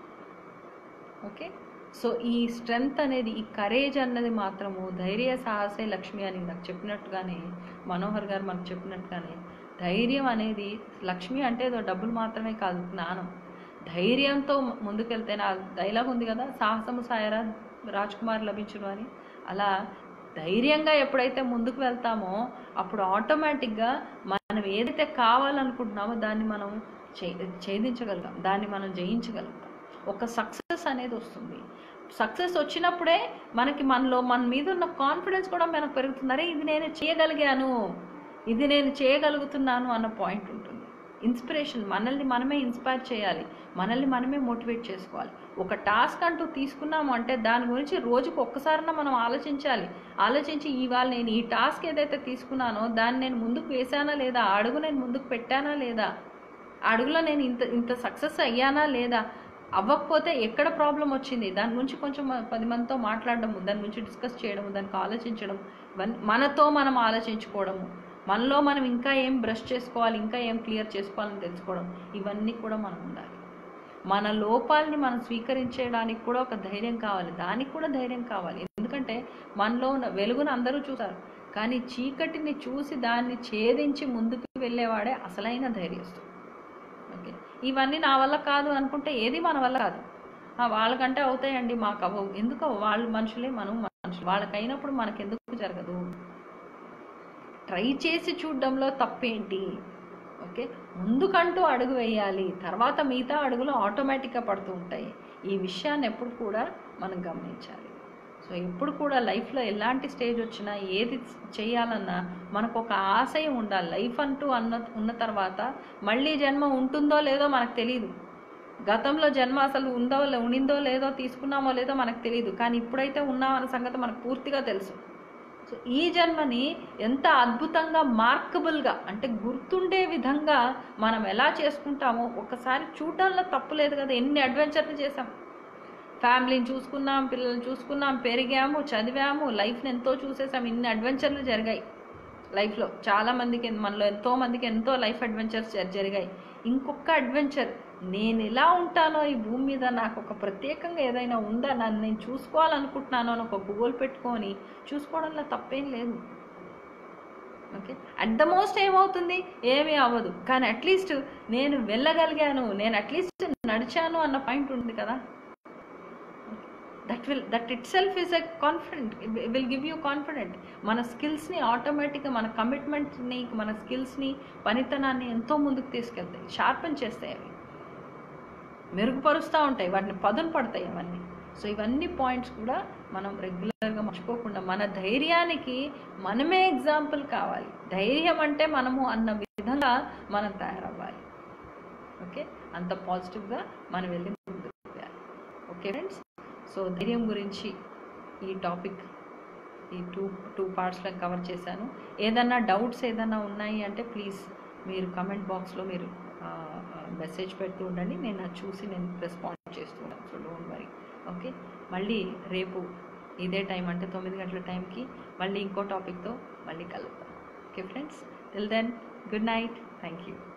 ఓకే సో ఈ స్ట్రెంగ్త్ అనేది ఈ కరేజ్ అన్నది మాత్రము ధైర్య సాహసే లక్ష్మి అని నాకు చెప్పినట్టుగానే మనోహర్ గారు మనకు చెప్పినట్టుగానే ధైర్యం అనేది లక్ష్మి అంటే ఏదో డబ్బులు మాత్రమే కాదు జ్ఞానం ధైర్యంతో ముందుకెళ్తే నా డైలాగ్ ఉంది కదా సాహసము సాయరా రాజ్ కుమార్ లభించును అని అలా ధైర్యంగా ఎప్పుడైతే ముందుకు వెళ్తామో అప్పుడు ఆటోమేటిక్గా మనం ఏదైతే కావాలనుకుంటున్నామో దాన్ని మనం ఛే ఛేదించగలుగుతాం దాన్ని మనం జయించగలుగుతాం ఒక సక్సెస్ అనేది వస్తుంది సక్సెస్ వచ్చినప్పుడే మనకి మనలో మన మీద ఉన్న కాన్ఫిడెన్స్ కూడా మనకు పెరుగుతుంది అరే ఇది నేను చేయగలిగాను ఇది నేను చేయగలుగుతున్నాను అన్న పాయింట్ ఉంటుంది ఇన్స్పిరేషన్ మనల్ని మనమే ఇన్స్పైర్ చేయాలి మనల్ని మనమే మోటివేట్ చేసుకోవాలి ఒక టాస్క్ అంటూ తీసుకున్నాము అంటే దాని గురించి రోజుకు ఒక్కసారైనా మనం ఆలోచించాలి ఆలోచించి ఇవాళ నేను ఈ టాస్క్ ఏదైతే తీసుకున్నానో దాన్ని నేను ముందుకు వేసానా లేదా ఆ అడుగు నేను ముందుకు పెట్టానా లేదా ఆ అడుగులో నేను ఇంత ఇంత సక్సెస్ అయ్యానా లేదా అవ్వకపోతే ఎక్కడ ప్రాబ్లం వచ్చింది దాని గురించి కొంచెం మ- పది మందితో మాట్లాడడము దాని గురించి డిస్కస్ చేయడము దానికి ఆలోచించడం ఇవన్నీ మనతో మనం ఆలోచించుకోవడము మనలో మనం ఇంకా ఏం బ్రష్ చేసుకోవాలి ఇంకా ఏం క్లియర్ చేసుకోవాలని తెలుసుకోవడం ఇవన్నీ కూడా మనం ఉండాలి మన లోపాలని మనం స్వీకరించడానికి కూడా ఒక ధైర్యం కావాలి దానికి కూడా ధైర్యం కావాలి ఎందుకంటే మనలో ఉన్న వెలుగును అందరూ చూస్తారు కానీ చీకటిని చూసి దాన్ని ఛేదించి ముందుకు వెళ్ళేవాడే అసలైన ధైర్యస్తుడు ఓకే ఇవన్నీ నా వల్ల కాదు అనుకుంటే ఏది మన వల్ల కాదు ఆ, వాళ్ళకంటే అవుతాయండి మాకు అవ్వవు ఎందుకు అవ్వవు? వాళ్ళు మనుషులే మనం మనుషులు వాళ్ళకైనప్పుడు మనకెందుకు జరగదు ట్రై చేసి చూడడంలో తప్పేంటి ఓకే ముందుకంటూ అడుగు వేయాలి తర్వాత మిగతా అడుగులు ఆటోమేటిక్గా పడుతూ ఉంటాయి ఈ విషయాన్ని ఎప్పుడు కూడా మనం గమనించాలి సో ఎప్పుడు కూడా లైఫ్లో ఎలాంటి స్టేజ్ వచ్చినా ఏది చేయాలన్నా మనకు ఒక ఆశయం ఉండాలి లైఫ్ అంటూ అన్న ఉన్న తర్వాత మళ్ళీ జన్మ ఉంటుందో లేదో మనకు తెలియదు గతంలో జన్మ అసలు ఉందో లే- ఉండిందో లేదో తీసుకున్నామో లేదో మనకు తెలియదు కానీ ఇప్పుడైతే ఉన్నామన్న సంగతి మనకు పూర్తిగా తెలుసు సో ఈ జన్మని ఎంత అద్భుతంగా మార్కబుల్గా అంటే గుర్తుండే విధంగా మనం ఎలా చేసుకుంటామో ఒకసారి చూడడంలో తప్పు లేదు కదా ఎన్ని అడ్వెంచర్లు చేసాం ఫ్యామిలీని చూసుకున్నాం పిల్లల్ని చూసుకున్నాం పెరిగాము చదివాము లైఫ్ని ఎంతో చూసేసాం ఇన్ని అడ్వెంచర్లు జరిగాయి లైఫ్లో చాలా మందికి మనలో ఎంతో మందికి ఎంతో లైఫ్ అడ్వెంచర్స్ జ- జరిగాయి ఇంకొక అడ్వెంచర్ నేను ఎలా ఉంటానో ఈ భూమి మీద నాకు ఒక ప్రత్యేకంగా ఏదైనా ఉందా నన్ను నేను చూసుకోవాలనుకుంటున్నాను అని ఒక గోల్ పెట్టుకొని చూసుకోవడంలో తప్పేం లేదు ఓకే అట్ ద మోస్ట్ ఏమవుతుంది ఏమీ అవ్వదు కానీ అట్లీస్ట్ నేను వెళ్ళగలిగాను నేను అట్లీస్ట్ నడిచాను అన్న పాయింట్ ఉంది కదా that will that itself is a confident will give you confident మన స్కిల్స్ని ఆటోమేటిక్గా మన కమిట్మెంట్ని మన స్కిల్స్ని పనితనాన్ని ఎంతో ముందుకు తీసుకెళ్తాయి షార్పెన్ చేస్తాయి అవి మెరుగుపరుస్తూ ఉంటాయి వాటిని పదును పడతాయి అవన్నీ సో ఇవన్నీ పాయింట్స్ కూడా మనం రెగ్యులర్గా మర్చిపోకుండా మన ధైర్యానికి మనమే ఎగ్జాంపుల్ కావాలి ధైర్యం అంటే మనము అన్న విధంగా మనం తయారవ్వాలి ఓకే అంత పాజిటివ్గా మనం వెళ్ళి ముందుకు వెళ్ళాలి ఓకే ఫ్రెండ్స్ సో ధైర్యం గురించి ఈ టాపిక్ ఈ టూ టూ పార్ట్స్లో కవర్ చేశాను ఏదన్నా డౌట్స్ ఏదన్నా ఉన్నాయి అంటే ప్లీజ్ మీరు కమెంట్ బాక్స్లో మీరు మెసేజ్ పెడుతూ ఉండండి నేను అది చూసి నేను రెస్పాండ్ చేస్తూ ఉన్నాను సో డోంట్ వరీ ఓకే మళ్ళీ రేపు ఇదే టైం అంటే తొమ్మిది గంటల టైంకి మళ్ళీ ఇంకో టాపిక్తో మళ్ళీ కలుద్దాం okay friends till then good night thank you